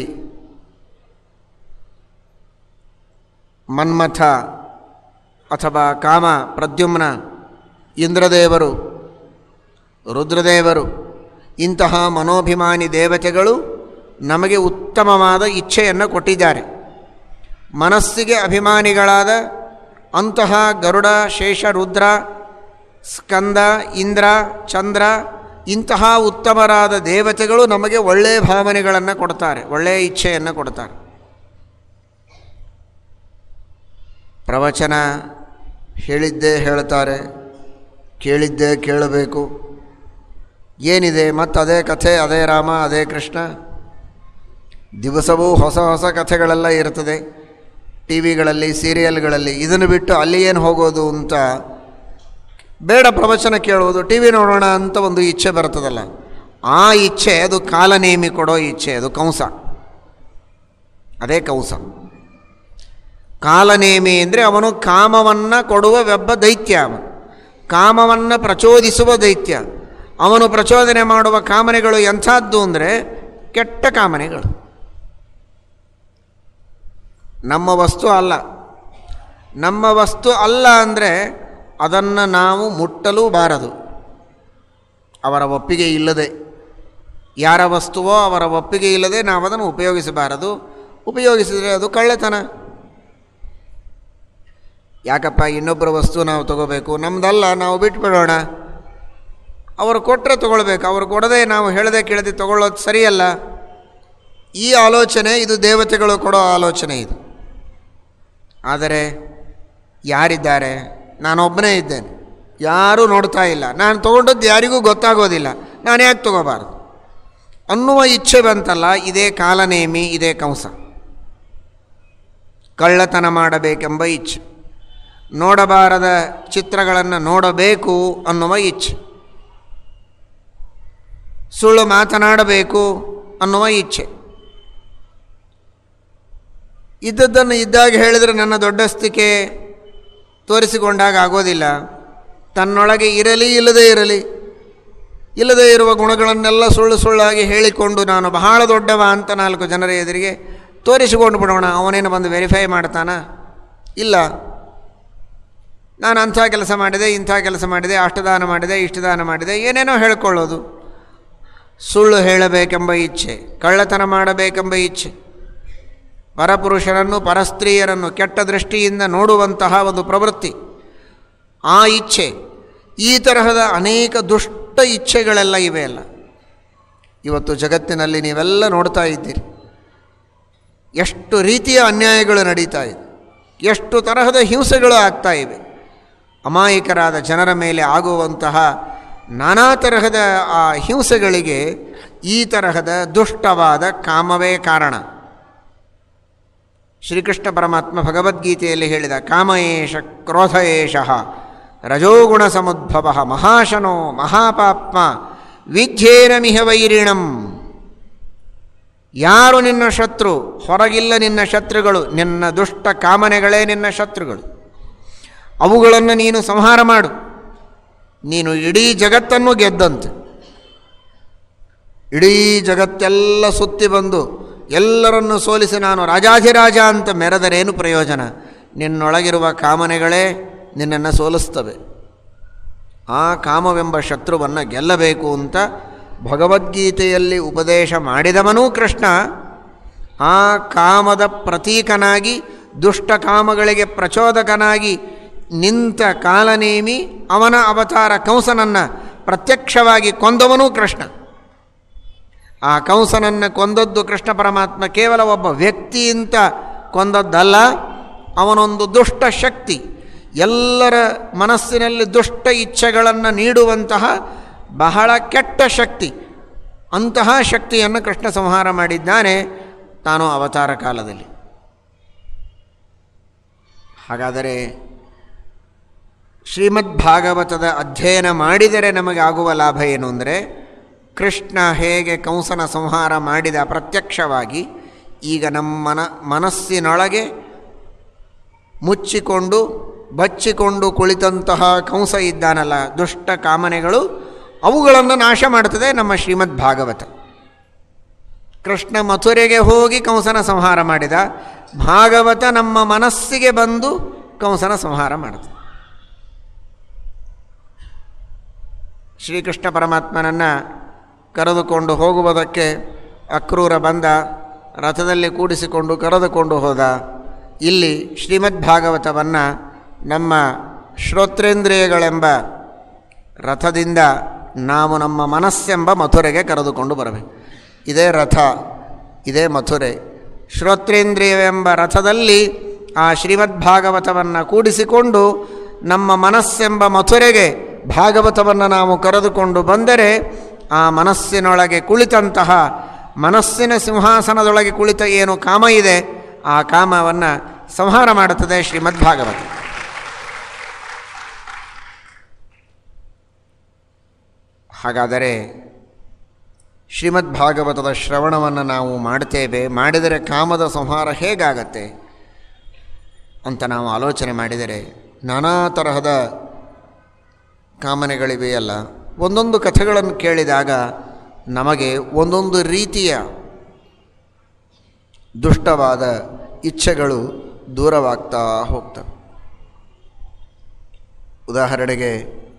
ಮನ್ಮಥ ಅಥವಾ ಕಾಮ ಪ್ರದ್ಯುಮ್ನ ಇಂದ್ರದೇವರು ರುದ್ರದೇವರು ಇಂತಹ ಮನೋಭಿಮಾನಿ ದೇವತೆಗಳು ನಮಗೆ ಉತ್ತಮವಾದ ಇಚ್ಛೆಯನ್ನು ಕೊಟ್ಟಿದ್ದಾರೆ ಮನಸ್ಸಿಗೆ ಅಭಿಮಾನಿಗಳಾದ ಅಂತಹ ಗರುಡ ಶೇಷ ರುದ್ರ ಸ್ಕಂದ ಇಂದ್ರ ಚಂದ್ರ ಇಂತಹ ಉತ್ತಮರಾದ ದೇವತೆಗಳು ನಮಗೆ ಒಳ್ಳೆಯ ಭಾವನೆಗಳನ್ನು ಕೊಡ್ತಾರೆ ಒಳ್ಳೆಯ ಇಚ್ಛೆಯನ್ನು ಕೊಡ್ತಾರೆ ಪ್ರವಚನ ಹೇಳಿದ್ದೇ ಹೇಳ್ತಾರೆ ಕೇಳಿದ್ದೇ ಕೇಳಬೇಕು ಏನಿದೆ ಮತ್ತು ಅದೇ ಕಥೆ ಅದೇ ರಾಮ ಅದೇ ಕೃಷ್ಣ ದಿವಸವೂ ಹೊಸ ಹೊಸ ಕಥೆಗಳೆಲ್ಲ ಇರ್ತದೆ ಟಿ ವಿಗಳಲ್ಲಿ ಸೀರಿಯಲ್ಗಳಲ್ಲಿ ಇದನ್ನು ಬಿಟ್ಟು ಅಲ್ಲಿ ಏನು ಹೋಗೋದು ಅಂತ ಬೇಡ ಪ್ರವಚನ ಕೇಳುವುದು ಟಿ ವಿ ನೋಡೋಣ ಅಂತ ಒಂದು ಇಚ್ಛೆ ಬರ್ತದಲ್ಲ ಆ ಇಚ್ಛೆ ಅದು ಕಾಲನೇಮಿ ಕೊಡೋ ಇಚ್ಛೆ ಅದು ಕಂಸ ಅದೇ ಕಂಸ ಕಾಲನೇಮಿ ಅಂದರೆ ಅವನು ಕಾಮವನ್ನು ಕೊಡುವ ಒಬ್ಬ ದೈತ್ಯ ಅವನು ಕಾಮವನ್ನು ಪ್ರಚೋದಿಸುವ ದೈತ್ಯ ಅವನು ಪ್ರಚೋದನೆ ಮಾಡುವ ಕಾಮನೆಗಳು ಎಂಥದ್ದು ಅಂದರೆ ಕೆಟ್ಟ ಕಾಮನೆಗಳು ನಮ್ಮ ವಸ್ತು ಅಲ್ಲ ನಮ್ಮ ವಸ್ತು ಅಲ್ಲ ಅಂದರೆ ಅದನ್ನು ನಾವು ಮುಟ್ಟಲೂ ಬಾರದು ಅವರ ಒಪ್ಪಿಗೆ ಇಲ್ಲದೆ ಯಾರ ವಸ್ತುವೋ ಅವರ ಒಪ್ಪಿಗೆ ಇಲ್ಲದೆ ನಾವು ಅದನ್ನು ಉಪಯೋಗಿಸಬಾರದು ಉಪಯೋಗಿಸಿದರೆ ಅದು ಕಳ್ಳೆತನ ಯಾಕಪ್ಪ ಇನ್ನೊಬ್ಬರ ವಸ್ತು ನಾವು ತಗೋಬೇಕು ನಮ್ಮದಲ್ಲ ನಾವು ಬಿಟ್ಬಿಡೋಣ ಅವರು ಕೊಟ್ಟರೆ ತೊಗೊಳ್ಬೇಕು ಅವರು ಕೊಡದೆ ನಾವು ಹೇಳದೆ ಕೇಳದೆ ತೊಗೊಳ್ಳೋದು ಸರಿಯಲ್ಲ ಈ ಆಲೋಚನೆ ಇದು ದೇವತೆಗಳು ಕೊಡೋ ಆಲೋಚನೆ ಇದು ಆದರೆ ಯಾರಿದ್ದಾರೆ ನಾನೊಬ್ಬನೇ ಇದ್ದೇನೆ ಯಾರೂ ನೋಡ್ತಾ ಇಲ್ಲ ನಾನು ತೊಗೊಂಡದ್ದು ಯಾರಿಗೂ ಗೊತ್ತಾಗೋದಿಲ್ಲ ನಾನು ಯಾಕೆ ತಗೋಬಾರ್ದು ಅನ್ನುವ ಇಚ್ಛೆ ಬಂತಲ್ಲ ಇದೇ ಕಾಲನೇಮಿ ಇದೇ ಕಂಸ ಕಳ್ಳತನ ಮಾಡಬೇಕೆಂಬ ಇಚ್ಛೆ ನೋಡಬಾರದ ಚಿತ್ರಗಳನ್ನು ನೋಡಬೇಕು ಅನ್ನುವ ಇಚ್ಛೆ ಸುಳ್ಳು ಮಾತನಾಡಬೇಕು ಅನ್ನುವ ಇಚ್ಛೆ ಇದ್ದದ್ದನ್ನು ಇದ್ದಾಗ ಹೇಳಿದರೆ ನನ್ನ ದೊಡ್ಡಸ್ತಿಕೆ ತೋರಿಸಿಕೊಂಡಾಗ ಆಗೋದಿಲ್ಲ ತನ್ನೊಳಗೆ ಇರಲಿ ಇಲ್ಲದೇ ಇರಲಿ ಇಲ್ಲದೇ ಇರುವ ಗುಣಗಳನ್ನೆಲ್ಲ ಸುಳ್ಳು ಸುಳ್ಳಾಗಿ ಹೇಳಿಕೊಂಡು ನಾನು ಬಹಳ ದೊಡ್ಡವ ಅಂತ ನಾಲ್ಕು ಜನರ ಎದುರಿಗೆ ತೋರಿಸಿಕೊಂಡು ಬಿಡೋಣ ಅವನೇನು ಬಂದು ವೆರಿಫೈ ಮಾಡ್ತಾನ ಇಲ್ಲ ನಾನು ಅಂಥ ಕೆಲಸ ಮಾಡಿದೆ ಇಂಥ ಕೆಲಸ ಮಾಡಿದೆ ಅಷ್ಟದಾನ ಮಾಡಿದೆ ಇಷ್ಟದಾನ ಮಾಡಿದೆ ಏನೇನೋ ಹೇಳ್ಕೊಳ್ಳೋದು ಸುಳ್ಳು ಹೇಳಬೇಕೆಂಬ ಇಚ್ಛೆ ಕಳ್ಳತನ ಮಾಡಬೇಕೆಂಬ ಇಚ್ಛೆ ಪರಪುರುಷರನ್ನು ಪರಸ್ತ್ರೀಯರನ್ನು ಕೆಟ್ಟ ದೃಷ್ಟಿಯಿಂದ ನೋಡುವಂತಹ ಒಂದು ಪ್ರವೃತ್ತಿ ಆ ಇಚ್ಛೆ ಈ ತರಹದ ಅನೇಕ ದುಷ್ಟ ಇಚ್ಛೆಗಳೆಲ್ಲ ಇವೆ ಅಲ್ಲ ಇವತ್ತು ಜಗತ್ತಿನಲ್ಲಿ ನೀವೆಲ್ಲ ನೋಡ್ತಾ ಇದ್ದೀರಿ ಎಷ್ಟು ರೀತಿಯ ಅನ್ಯಾಯಗಳು ನಡೀತಾ ಇದೆ ಎಷ್ಟು ತರಹದ ಹಿಂಸೆಗಳು ಆಗ್ತಾ ಇವೆ ಅಮಾಯಕರಾದ ಜನರ ಮೇಲೆ ಆಗುವಂತಹ ನಾನಾ ತರಹದ ಆ ಹಿಂಸೆಗಳಿಗೆ ಈ ತರಹದ ದುಷ್ಟವಾದ ಕಾಮವೇ ಕಾರಣ ಶ್ರೀಕೃಷ್ಣ ಪರಮಾತ್ಮ ಭಗವದ್ಗೀತೆಯಲ್ಲಿ ಹೇಳಿದ ಕಾಮಯೇಷ ಕ್ರೋಧ ಏಷಃ ರಜೋಗುಣ ಸಮುದ್ಭವ ಮಹಾಶನೋ ಮಹಾಪಾಪ್ಮ ವಿದ್ಯೇನಮಿಹ ವೈರಿಣಂ ಯಾರು ನಿನ್ನ ಶತ್ರು ಹೊರಗಿಲ್ಲ ನಿನ್ನ ಶತ್ರುಗಳು ನಿನ್ನ ದುಷ್ಟ ಕಾಮನೆಗಳೇ ನಿನ್ನ ಶತ್ರುಗಳು ಅವುಗಳನ್ನು ನೀನು ಸಂಹಾರ ಮಾಡು ನೀನು ಇಡೀ ಜಗತ್ತನ್ನು ಗೆದ್ದಂತೆ ಇಡೀ ಜಗತ್ತೆಲ್ಲ ಸುತ್ತಿ ಬಂದು ಎಲ್ಲರನ್ನು ಸೋಲಿಸಿ ನಾನು ರಾಜಾಧಿರಾಜ ಅಂತ ಮೆರೆದರೇನು ಪ್ರಯೋಜನ ನಿನ್ನೊಳಗಿರುವ ಕಾಮನೆಗಳೇ ನಿನ್ನನ್ನು ಸೋಲಿಸ್ತವೆ ಆ ಕಾಮವೆಂಬ ಶತ್ರುವನ್ನು ಗೆಲ್ಲಬೇಕು ಅಂತ ಭಗವದ್ಗೀತೆಯಲ್ಲಿ ಉಪದೇಶ ಮಾಡಿದವನೂ ಕೃಷ್ಣ ಆ ಕಾಮದ ಪ್ರತೀಕನಾಗಿ ದುಷ್ಟ ಕಾಮಗಳಿಗೆ ಪ್ರಚೋದಕನಾಗಿ ನಿಂತ ಕಾಲನೇಮಿ ಅವನ ಅವತಾರ ಕಂಸನನ್ನು ಪ್ರತ್ಯಕ್ಷವಾಗಿ ಕೊಂದವನೂ ಕೃಷ್ಣ ಆ ಕಂಸನನ್ನು ಕೊಂದದ್ದು ಕೃಷ್ಣ ಪರಮಾತ್ಮ ಕೇವಲ ಒಬ್ಬ ವ್ಯಕ್ತಿ ಅಂತ ಕೊಂದದ್ದಲ್ಲ ಅವನೊಂದು ದುಷ್ಟ ಶಕ್ತಿ ಎಲ್ಲರ ಮನಸ್ಸಿನಲ್ಲಿ ದುಷ್ಟ ಇಚ್ಛೆಗಳನ್ನು ನೀಡುವಂತಹ ಬಹಳ ಕೆಟ್ಟ ಶಕ್ತಿ ಅಂತಹ ಶಕ್ತಿಯನ್ನು ಕೃಷ್ಣ ಸಂಹಾರ ಮಾಡಿದ್ದಾನೆ ತಾನು ಅವತಾರ ಕಾಲದಲ್ಲಿ ಹಾಗಾದರೆ ಶ್ರೀಮದ್ ಭಾಗವತದ ಅಧ್ಯಯನ ಮಾಡಿದರೆ ನಮಗೆ ಆಗುವ ಲಾಭ ಏನು ಅಂದರೆ ಕೃಷ್ಣ ಹೇಗೆ ಕಂಸನ ಸಂಹಾರ ಮಾಡಿದ ಪ್ರತ್ಯಕ್ಷವಾಗಿ ಈಗ ನಮ್ಮ ಮನ ಮನಸ್ಸಿನೊಳಗೆ ಮುಚ್ಚಿಕೊಂಡು ಬಚ್ಚಿಕೊಂಡು ಕುಳಿತಂತಹ ಕಂಸ ಇದ್ದಾನಲ್ಲ ದುಷ್ಟ ಕಾಮನೆಗಳು ಅವುಗಳನ್ನು ನಾಶ ಮಾಡುತ್ತದೆ ನಮ್ಮ ಶ್ರೀಮದ್ ಭಾಗವತ ಕೃಷ್ಣ ಮಥುರೆಗೆ ಹೋಗಿ ಕಂಸನ ಸಂಹಾರ ಮಾಡಿದ ಭಾಗವತ ನಮ್ಮ ಮನಸ್ಸಿಗೆ ಬಂದು ಕಂಸನ ಸಂಹಾರ ಮಾಡುತ್ತದೆ ಶ್ರೀಕೃಷ್ಣ ಪರಮಾತ್ಮನನ್ನು ಕರೆದುಕೊಂಡು ಹೋಗುವುದಕ್ಕೆ ಅಕ್ರೂರ ಬಂದ ರಥದಲ್ಲಿ ಕೂಡಿಸಿಕೊಂಡು ಕರೆದುಕೊಂಡು ಹೋದ ಇಲ್ಲಿ ಶ್ರೀಮದ್ ಭಾಗವತವನ್ನು ನಮ್ಮ ಶ್ರೋತ್ರೇಂದ್ರಿಯಗಳೆಂಬ ರಥದಿಂದ ನಾವು ನಮ್ಮ ಮನಸ್ಸೆಂಬ ಮಥುರೆಗೆ ಕರೆದುಕೊಂಡು ಬರಬೇಕು ಇದೇ ರಥ ಇದೇ ಮಥುರೆ ಶ್ರೋತ್ರೇಂದ್ರಿಯವೆಂಬ ರಥದಲ್ಲಿ ಆ ಶ್ರೀಮದ್ ಭಾಗವತವನ್ನು ಕೂಡಿಸಿಕೊಂಡು ನಮ್ಮ ಮನಸ್ಸೆಂಬ ಮಥುರೆಗೆ ಭಾಗವತವನ್ನು ನಾವು ಕರೆದುಕೊಂಡು ಬಂದರೆ ಆ ಮನಸ್ಸಿನೊಳಗೆ ಕುಳಿತಂತಹ ಮನಸ್ಸಿನ ಸಿಂಹಾಸನದೊಳಗೆ ಕುಳಿತ ಏನು ಕಾಮ ಇದೆ ಆ ಕಾಮವನ್ನು ಸಂಹಾರ ಮಾಡುತ್ತದೆ ಶ್ರೀಮದ್ ಭಾಗವತ ಹಾಗಾದರೆ ಶ್ರೀಮದ್ ಭಾಗವತದ ಶ್ರವಣವನ್ನು ನಾವು ಮಾಡ್ತೇವೆ ಮಾಡಿದರೆ ಕಾಮದ ಸಂಹಾರ ಹೇಗಾಗತ್ತೆ ಅಂತ ನಾವು ಆಲೋಚನೆ ಮಾಡಿದರೆ ನಾನಾ ತರಹದ ಕಾಮನೆಗಳಿವೆಯಲ್ಲ ಒಂದೊಂದು ಕಥೆಗಳನ್ನು ಕೇಳಿದಾಗ ನಮಗೆ ಒಂದೊಂದು ರೀತಿಯ ದುಷ್ಟವಾದ ಇಚ್ಛೆಗಳು ದೂರವಾಗ್ತಾ ಹೋಗ್ತವೆ ಉದಾಹರಣೆಗೆ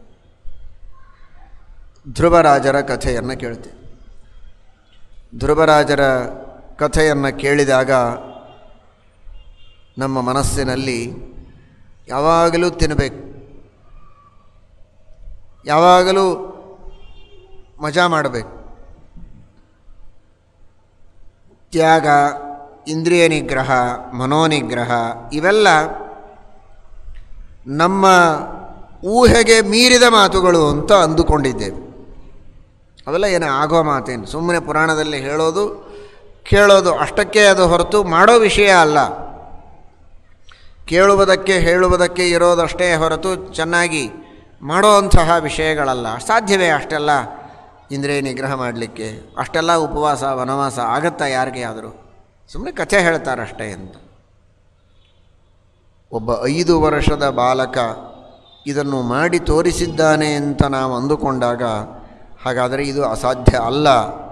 ಧ್ರುವರಾಜರ ಕಥೆಯನ್ನು ಕೇಳ್ತೀವಿ ಧ್ರುವರಾಜರ ಕಥೆಯನ್ನು ಕೇಳಿದಾಗ ನಮ್ಮ ಮನಸ್ಸಿನಲ್ಲಿ ಯಾವಾಗಲೂ ತಿನ್ನಬೇಕು ಯಾವಾಗಲೂ ಮಜಾ ಮಾಡಬೇಕು ತ್ಯಾಗ ಇಂದ್ರಿಯ ನಿಗ್ರಹ ಮನೋನಿಗ್ರಹ ಇವೆಲ್ಲ ನಮ್ಮ ಊಹೆಗೆ ಮೀರಿದ ಮಾತುಗಳು ಅಂತ ಅಂದುಕೊಂಡಿದ್ದೇವೆ ಅವೆಲ್ಲ ಏನು ಆಗೋ ಮಾತೇನು ಸುಮ್ಮನೆ ಪುರಾಣದಲ್ಲಿ ಹೇಳೋದು ಕೇಳೋದು ಅಷ್ಟಕ್ಕೆ ಅದು ಹೊರತು ಮಾಡೋ ವಿಷಯ ಅಲ್ಲ ಕೇಳುವುದಕ್ಕೆ ಹೇಳುವುದಕ್ಕೆ ಇರೋದಷ್ಟೇ ಹೊರತು ಚೆನ್ನಾಗಿ ಮಾಡೋ ಅಂತಹ ವಿಷಯಗಳಲ್ಲ ಸಾಧ್ಯವೇ ಅಷ್ಟೆಲ್ಲ ಇಂದ್ರಿಯ ನಿಗ್ರಹ ಮಾಡಲಿಕ್ಕೆ ಅಷ್ಟೆಲ್ಲ ಉಪವಾಸ ವನವಾಸ ಆಗತ್ತಾ ಯಾರಿಗೆ ಆದರೂ ಸುಮ್ಮನೆ ಕಥೆ ಹೇಳ್ತಾರಷ್ಟೇ ಅಂತ ಒಬ್ಬ ಐದು ವರ್ಷದ ಬಾಲಕ ಇದನ್ನು ಮಾಡಿ ತೋರಿಸಿದ್ದಾನೆ ಅಂತ ನಾವು ಅಂದುಕೊಂಡಾಗ ಹಾಗಾದರೆ ಇದು ಅಸಾಧ್ಯ ಅಲ್ಲ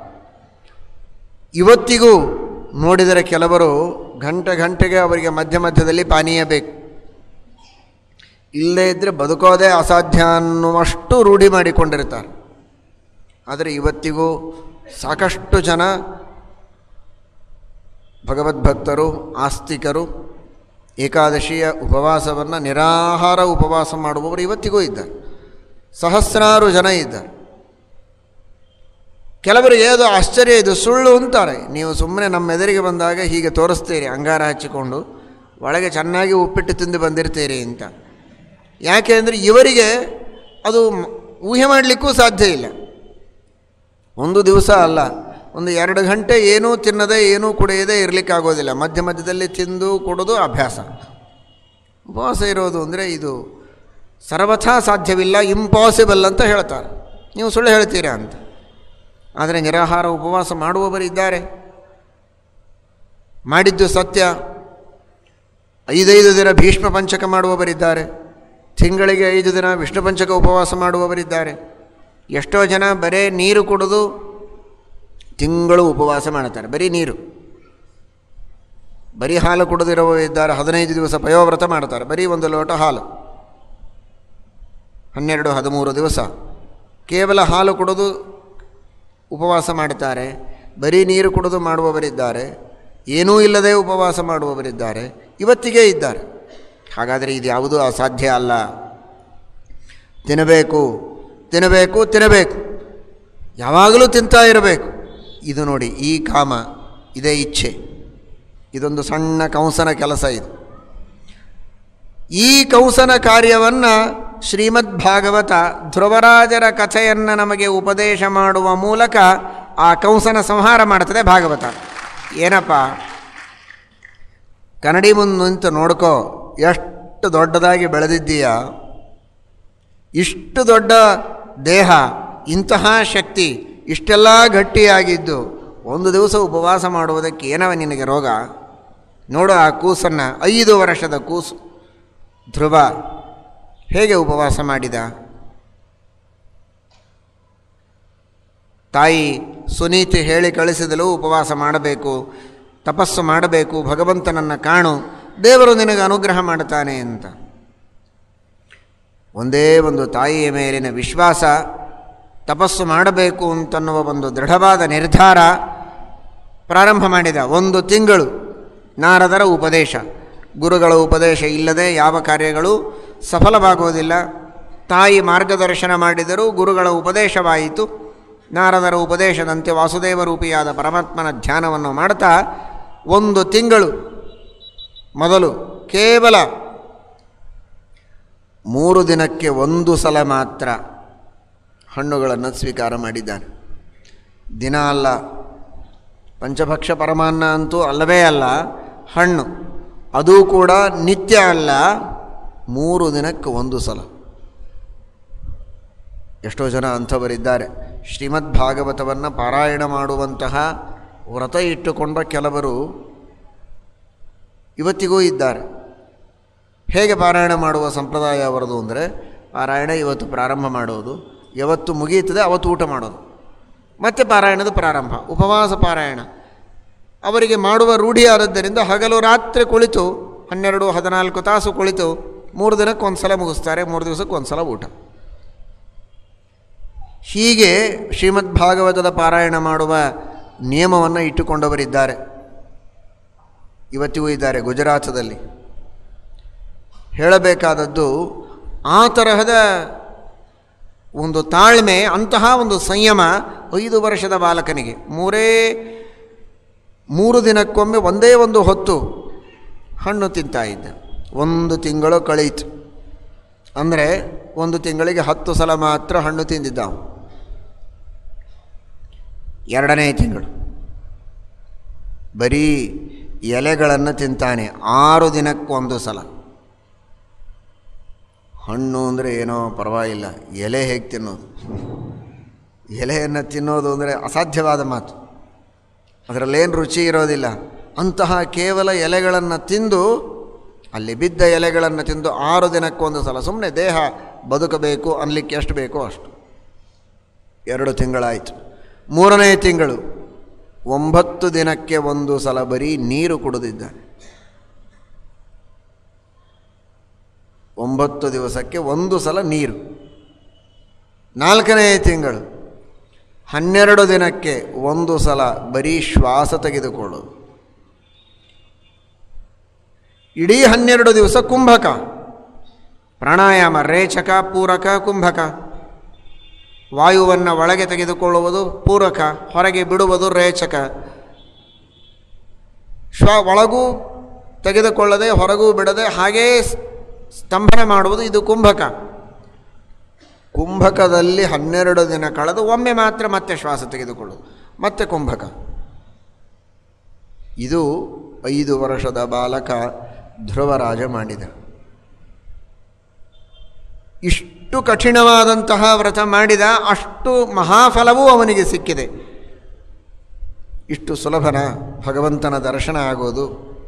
ಇವತ್ತಿಗೂ ನೋಡಿದರೆ ಕೆಲವರು ಗಂಟೆ ಗಂಟೆಗೆ ಅವರಿಗೆ ಮಧ್ಯ ಮಧ್ಯದಲ್ಲಿ ಪಾನೀಯ ಬೇಕು ಇಲ್ಲದೇ ಇದ್ದರೆ ಬದುಕೋದೇ ಅಸಾಧ್ಯ ಅನ್ನುವಷ್ಟು ರೂಢಿ ಮಾಡಿಕೊಂಡಿರ್ತಾರೆ ಆದರೆ ಇವತ್ತಿಗೂ ಸಾಕಷ್ಟು ಜನ ಭಗವದ್ಭಕ್ತರು ಆಸ್ತಿಕರು ಏಕಾದಶಿಯ ಉಪವಾಸವನ್ನು ನಿರಾಹಾರ ಉಪವಾಸ ಮಾಡುವವರು ಇವತ್ತಿಗೂ ಇದ್ದಾರೆ ಸಹಸ್ರಾರು ಜನ ಇದ್ದಾರೆ ಕೆಲವರಿಗೆ ಅದು ಆಶ್ಚರ್ಯ ಇದು ಸುಳ್ಳು ಅಂತಾರೆ ನೀವು ಸುಮ್ಮನೆ ನಮ್ಮ ಎದುರಿಗೆ ಬಂದಾಗ ಹೀಗೆ ತೋರಿಸ್ತೀರಿ ಅಂಗಾರ ಹಚ್ಚಿಕೊಂಡು ಒಳಗೆ ಚೆನ್ನಾಗಿ ಉಪ್ಪಿಟ್ಟು ತಿಂದು ಬಂದಿರ್ತೀರಿ ಅಂತ ಯಾಕೆ ಅಂದರೆ ಇವರಿಗೆ ಅದು ಊಹೆ ಮಾಡಲಿಕ್ಕೂ ಸಾಧ್ಯ ಇಲ್ಲ ಒಂದು ದಿವಸ ಅಲ್ಲ ಒಂದು ಎರಡು ಗಂಟೆ ಏನೂ ತಿನ್ನದೇ ಏನೂ ಕುಡಿಯದೇ ಇರಲಿಕ್ಕಾಗೋದಿಲ್ಲ ಮಧ್ಯ ಮಧ್ಯದಲ್ಲಿ ತಿಂದು ಕೊಡೋದು ಅಭ್ಯಾಸ ಉಪವಾಸ ಇರೋದು ಅಂದರೆ ಇದು ಸರ್ವಥಾ ಸಾಧ್ಯವಿಲ್ಲ ಇಂಪಾಸಿಬಲ್ ಅಂತ ಹೇಳ್ತಾರೆ ನೀವು ಸುಳ್ಳು ಹೇಳ್ತೀರಾ ಅಂತ ಆದರೆ ನಿರಾಹಾರ ಉಪವಾಸ ಮಾಡುವವರಿದ್ದಾರೆ ಮಾಡಿದ್ದು ಸತ್ಯ ಐದೈದು ದಿನ ಭೀಷ್ಮ ಪಂಚಕ ಮಾಡುವವರಿದ್ದಾರೆ ತಿಂಗಳಿಗೆ ಐದು ದಿನ ವಿಷ್ಣು ಪಂಚಕ ಉಪವಾಸ ಮಾಡುವವರಿದ್ದಾರೆ ಎಷ್ಟೋ ಜನ ಬರೇ ನೀರು ಕುಡಿದು ತಿಂಗಳು ಉಪವಾಸ ಮಾಡ್ತಾರೆ ಬರೀ ನೀರು ಬರೀ ಹಾಲು ಕುಡಿದಿರುವವರು ಇದ್ದಾರೆ ಹದಿನೈದು ದಿವಸ ಪಯೋವ್ರತ ಮಾಡ್ತಾರೆ ಬರೀ ಒಂದು ಲೋಟ ಹಾಲು ಹನ್ನೆರಡು ಹದಿಮೂರು ದಿವಸ ಕೇವಲ ಹಾಲು ಕುಡಿದು ಉಪವಾಸ ಮಾಡುತ್ತಾರೆ ಬರೀ ನೀರು ಕುಡಿದು ಮಾಡುವವರಿದ್ದಾರೆ ಏನೂ ಇಲ್ಲದೆ ಉಪವಾಸ ಮಾಡುವವರಿದ್ದಾರೆ ಇವತ್ತಿಗೆ ಇದ್ದಾರೆ ಹಾಗಾದರೆ ಇದು ಯಾವುದೂ ಅಸಾಧ್ಯ ಅಲ್ಲ ತಿನ್ನಬೇಕು ತಿನ್ನಬೇಕು ತಿನ್ನಬೇಕು ಯಾವಾಗಲೂ ತಿಂತಾ ಇರಬೇಕು ಇದು ನೋಡಿ ಈ ಕಾಮ ಇದೇ ಇಚ್ಛೆ ಇದೊಂದು ಸಣ್ಣ ಕಂಸನ ಕೆಲಸ ಇದು ಈ ಕಂಸನ ಕಾರ್ಯವನ್ನು ಶ್ರೀಮದ್ ಭಾಗವತ ಧ್ರುವರಾಜರ ಕಥೆಯನ್ನು ನಮಗೆ ಉಪದೇಶ ಮಾಡುವ ಮೂಲಕ ಆ ಕಂಸನ ಸಂಹಾರ ಮಾಡ್ತದೆ ಭಾಗವತ ಏನಪ್ಪ ಕನ್ನಡಿ ಮುಂದೆ ನಿಂತು ನೋಡ್ಕೋ ಎಷ್ಟು ದೊಡ್ಡದಾಗಿ ಬೆಳೆದಿದ್ದೀಯ ಇಷ್ಟು ದೊಡ್ಡ ದೇಹ ಇಂತಹ ಶಕ್ತಿ ಇಷ್ಟೆಲ್ಲ ಗಟ್ಟಿಯಾಗಿದ್ದು ಒಂದು ದಿವಸ ಉಪವಾಸ ಮಾಡುವುದಕ್ಕೆ ಏನವ ನಿನಗೆ ರೋಗ ನೋಡು ಆ ಕೂಸನ್ನು ಐದು ವರ್ಷದ ಕೂಸು ಧ್ರುವ ಹೇಗೆ ಉಪವಾಸ ಮಾಡಿದ ತಾಯಿ ಸುನೀತಿ ಹೇಳಿ ಕಳಿಸಿದಲು ಉಪವಾಸ ಮಾಡಬೇಕು ತಪಸ್ಸು ಮಾಡಬೇಕು ಭಗವಂತನನ್ನು ಕಾಣು ದೇವರು ನಿನಗೆ ಅನುಗ್ರಹ ಮಾಡುತ್ತಾನೆ ಅಂತ ಒಂದೇ ಒಂದು ತಾಯಿಯ ಮೇಲಿನ ವಿಶ್ವಾಸ ತಪಸ್ಸು ಮಾಡಬೇಕು ಅಂತನ್ನುವ ಒಂದು ದೃಢವಾದ ನಿರ್ಧಾರ ಪ್ರಾರಂಭ ಮಾಡಿದ ಒಂದು ತಿಂಗಳು ನಾರದರ ಉಪದೇಶ ಗುರುಗಳ ಉಪದೇಶ ಇಲ್ಲದೆ ಯಾವ ಕಾರ್ಯಗಳು ಸಫಲವಾಗುವುದಿಲ್ಲ ತಾಯಿ ಮಾರ್ಗದರ್ಶನ ಮಾಡಿದರೂ ಗುರುಗಳ ಉಪದೇಶವಾಯಿತು ನಾರದರ ಉಪದೇಶದಂತೆ ವಾಸುದೇವ ರೂಪಿಯಾದ ಪರಮಾತ್ಮನ ಧ್ಯಾನವನ್ನು ಮಾಡ್ತಾ ಒಂದು ತಿಂಗಳು ಮೊದಲು ಕೇವಲ ಮೂರು ದಿನಕ್ಕೆ ಒಂದು ಸಲ ಮಾತ್ರ ಹಣ್ಣುಗಳನ್ನು ಸ್ವೀಕಾರ ಮಾಡಿದ್ದಾನೆ ದಿನ ಅಲ್ಲ ಪಂಚಭಕ್ಷ ಪರಮಾನ್ನ ಅಂತೂ ಅಲ್ಲವೇ ಅಲ್ಲ ಹಣ್ಣು ಅದೂ ಕೂಡ ನಿತ್ಯ ಅಲ್ಲ ಮೂರು ದಿನಕ್ಕೆ ಒಂದು ಸಲ ಎಷ್ಟೋ ಜನ ಅಂಥವರಿದ್ದಾರೆ ಶ್ರೀಮದ್ ಭಾಗವತವನ್ನು ಪಾರಾಯಣ ಮಾಡುವಂತಹ ವ್ರತ ಇಟ್ಟುಕೊಂಡ ಕೆಲವರು ಇವತ್ತಿಗೂ ಇದ್ದಾರೆ ಹೇಗೆ ಪಾರಾಯಣ ಮಾಡುವ ಸಂಪ್ರದಾಯ ಅವರದು ಅಂದರೆ ಪಾರಾಯಣ ಇವತ್ತು ಪ್ರಾರಂಭ ಮಾಡೋದು ಯಾವತ್ತು ಮುಗಿಯುತ್ತದೆ ಅವತ್ತು ಊಟ ಮಾಡೋದು ಮತ್ತೆ ಪಾರಾಯಣದ ಪ್ರಾರಂಭ ಉಪವಾಸ ಪಾರಾಯಣ ಅವರಿಗೆ ಮಾಡುವ ರೂಢಿಯಾದದ್ದರಿಂದ ಹಗಲು ರಾತ್ರಿ ಕುಳಿತು ಹನ್ನೆರಡು ಹದಿನಾಲ್ಕು ತಾಸು ಕುಳಿತು ಮೂರು ದಿನಕ್ಕೆ ಒಂದು ಸಲ ಮುಗಿಸ್ತಾರೆ ಮೂರು ದಿವಸಕ್ಕೆ ಒಂದು ಸಲ ಊಟ ಹೀಗೆ ಶ್ರೀಮದ್ ಭಾಗವತದ ಪಾರಾಯಣ ಮಾಡುವ ನಿಯಮವನ್ನು ಇಟ್ಟುಕೊಂಡವರಿದ್ದಾರೆ ಇವತ್ತಿಗೂ ಇದ್ದಾರೆ ಗುಜರಾತದಲ್ಲಿ ಹೇಳಬೇಕಾದದ್ದು ಆ ತರಹದ ಒಂದು ತಾಳ್ಮೆ ಅಂತಹ ಒಂದು ಸಂಯಮ ಐದು ವರ್ಷದ ಬಾಲಕನಿಗೆ ಮೂರೇ ಮೂರು ದಿನಕ್ಕೊಮ್ಮೆ ಒಂದೇ ಒಂದು ಹೊತ್ತು ಹಣ್ಣು ತಿಂತಾ ಇದ್ದ ಒಂದು ತಿಂಗಳು ಕಳೀತು ಅಂದರೆ ಒಂದು ತಿಂಗಳಿಗೆ ಹತ್ತು ಸಲ ಮಾತ್ರ ಹಣ್ಣು ತಿಂದಿದ್ದ ಅವನು ಎರಡನೇ ತಿಂಗಳು ಬರೀ ಎಲೆಗಳನ್ನು ತಿಂತಾನೆ ಆರು ದಿನಕ್ಕೊಂದು ಸಲ ಹಣ್ಣು ಅಂದರೆ ಏನೋ ಪರವಾಗಿಲ್ಲ ಎಲೆ ಹೇಗೆ ತಿನ್ನೋದು ಎಲೆಯನ್ನು ತಿನ್ನೋದು ಅಂದರೆ ಅಸಾಧ್ಯವಾದ ಮಾತು ಅದರಲ್ಲೇನು ರುಚಿ ಇರೋದಿಲ್ಲ ಅಂತಹ ಕೇವಲ ಎಲೆಗಳನ್ನು ತಿಂದು ಅಲ್ಲಿ ಬಿದ್ದ ಎಲೆಗಳನ್ನು ತಿಂದು ಆರು ದಿನಕ್ಕೊಂದು ಸಲ ಸುಮ್ಮನೆ ದೇಹ ಬದುಕಬೇಕು ಅನ್ಲಿಕ್ಕೆ ಎಷ್ಟು ಬೇಕೋ ಅಷ್ಟು ಎರಡು ತಿಂಗಳಾಯಿತು ಮೂರನೇ ತಿಂಗಳು ಒಂಬತ್ತು ದಿನಕ್ಕೆ ಒಂದು ಸಲ ಬರೀ ನೀರು ಕುಡಿದಿದ್ದಾನೆ ಒಂಬತ್ತು ದಿವಸಕ್ಕೆ ಒಂದು ಸಲ ನೀರು ನಾಲ್ಕನೇ ತಿಂಗಳು ಹನ್ನೆರಡು ದಿನಕ್ಕೆ ಒಂದು ಸಲ ಬರೀ ಶ್ವಾಸ ತೆಗೆದುಕೊಳ್ಳೋದು ಇಡೀ ಹನ್ನೆರಡು ದಿವಸ ಕುಂಭಕ ಪ್ರಾಣಾಯಾಮ ರೇಚಕ ಪೂರಕ ಕುಂಭಕ ವಾಯುವನ್ನು ಒಳಗೆ ತೆಗೆದುಕೊಳ್ಳುವುದು ಪೂರಕ ಹೊರಗೆ ಬಿಡುವುದು ರೇಚಕ ಶ್ವ ಒಳಗೂ ತೆಗೆದುಕೊಳ್ಳದೆ ಹೊರಗೂ ಬಿಡದೆ ಹಾಗೇ ಸ್ತಂಭನೆ ಮಾಡುವುದು ಇದು ಕುಂಭಕ ಕುಂಭಕದಲ್ಲಿ ಹನ್ನೆರಡು ದಿನ ಕಳೆದು ಒಮ್ಮೆ ಮಾತ್ರ ಮತ್ತೆ ಶ್ವಾಸ ತೆಗೆದುಕೊಳ್ಳೋದು ಮತ್ತೆ ಕುಂಭಕ ಇದು ಐದು ವರ್ಷದ ಬಾಲಕ ಧ್ರುವರಾಜ ಮಾಡಿದ ಇಷ್ಟು ಕಠಿಣವಾದಂತಹ ವ್ರತ ಮಾಡಿದ ಅಷ್ಟು ಮಹಾಫಲವೂ ಅವನಿಗೆ ಸಿಕ್ಕಿದೆ ಇಷ್ಟು ಸುಲಭನ ಭಗವಂತನ ದರ್ಶನ ಆಗೋದು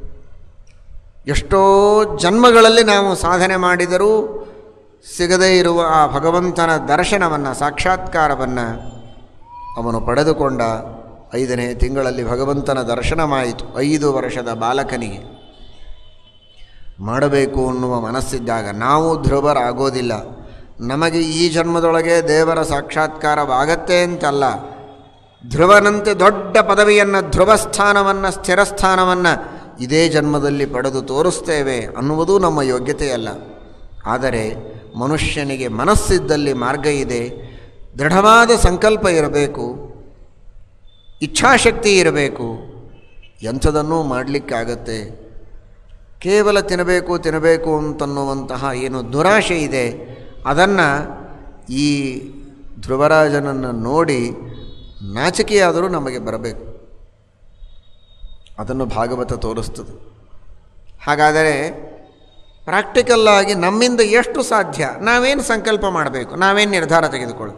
ಎಷ್ಟೋ ಜನ್ಮಗಳಲ್ಲಿ ನಾವು ಸಾಧನೆ ಮಾಡಿದರೂ ಸಿಗದೇ ಇರುವ ಆ ಭಗವಂತನ ದರ್ಶನವನ್ನು ಸಾಕ್ಷಾತ್ಕಾರವನ್ನು ಅವನು ಪಡೆದುಕೊಂಡ ಐದನೇ ತಿಂಗಳಲ್ಲಿ ಭಗವಂತನ ದರ್ಶನವಾಯಿತು ಐದು ವರ್ಷದ ಬಾಲಕನಿಗೆ ಮಾಡಬೇಕು ಅನ್ನುವ ಮನಸ್ಸಿದ್ದಾಗ ನಾವು ಧ್ರುವರಾಗೋದಿಲ್ಲ ನಮಗೆ ಈ ಜನ್ಮದೊಳಗೆ ದೇವರ ಸಾಕ್ಷಾತ್ಕಾರವಾಗತ್ತೆ ಅಂತಲ್ಲ ಧ್ರುವನಂತೆ ದೊಡ್ಡ ಪದವಿಯನ್ನು ಧ್ರುವ ಸ್ಥಾನವನ್ನು ಸ್ಥಿರ ಸ್ಥಾನವನ್ನು ಇದೇ ಜನ್ಮದಲ್ಲಿ ಪಡೆದು ತೋರಿಸ್ತೇವೆ ಅನ್ನುವುದು ನಮ್ಮ ಯೋಗ್ಯತೆಯಲ್ಲ ಆದರೆ ಮನುಷ್ಯನಿಗೆ ಮನಸ್ಸಿದ್ದಲ್ಲಿ ಮಾರ್ಗ ಇದೆ ದೃಢವಾದ ಸಂಕಲ್ಪ ಇರಬೇಕು ಇಚ್ಛಾಶಕ್ತಿ ಇರಬೇಕು ಎಂಥದನ್ನೂ ಮಾಡಲಿಕ್ಕಾಗತ್ತೆ ಕೇವಲ ತಿನ್ನಬೇಕು ತಿನ್ನಬೇಕು ಅಂತನ್ನುವಂತಹ ಏನು ದುರಾಶೆ ಇದೆ ಅದನ್ನು ಈ ಧ್ರುವರಾಜನನ್ನು ನೋಡಿ ನಾಚಿಕೆಯಾದರೂ ನಮಗೆ ಬರಬೇಕು ಅದನ್ನು ಭಾಗವತ ತೋರಿಸ್ತದೆ ಹಾಗಾದರೆ ಪ್ರಾಕ್ಟಿಕಲ್ಲಾಗಿ ನಮ್ಮಿಂದ ಎಷ್ಟು ಸಾಧ್ಯ ನಾವೇನು ಸಂಕಲ್ಪ ಮಾಡಬೇಕು ನಾವೇನು ನಿರ್ಧಾರ ತೆಗೆದುಕೊಳ್ಳು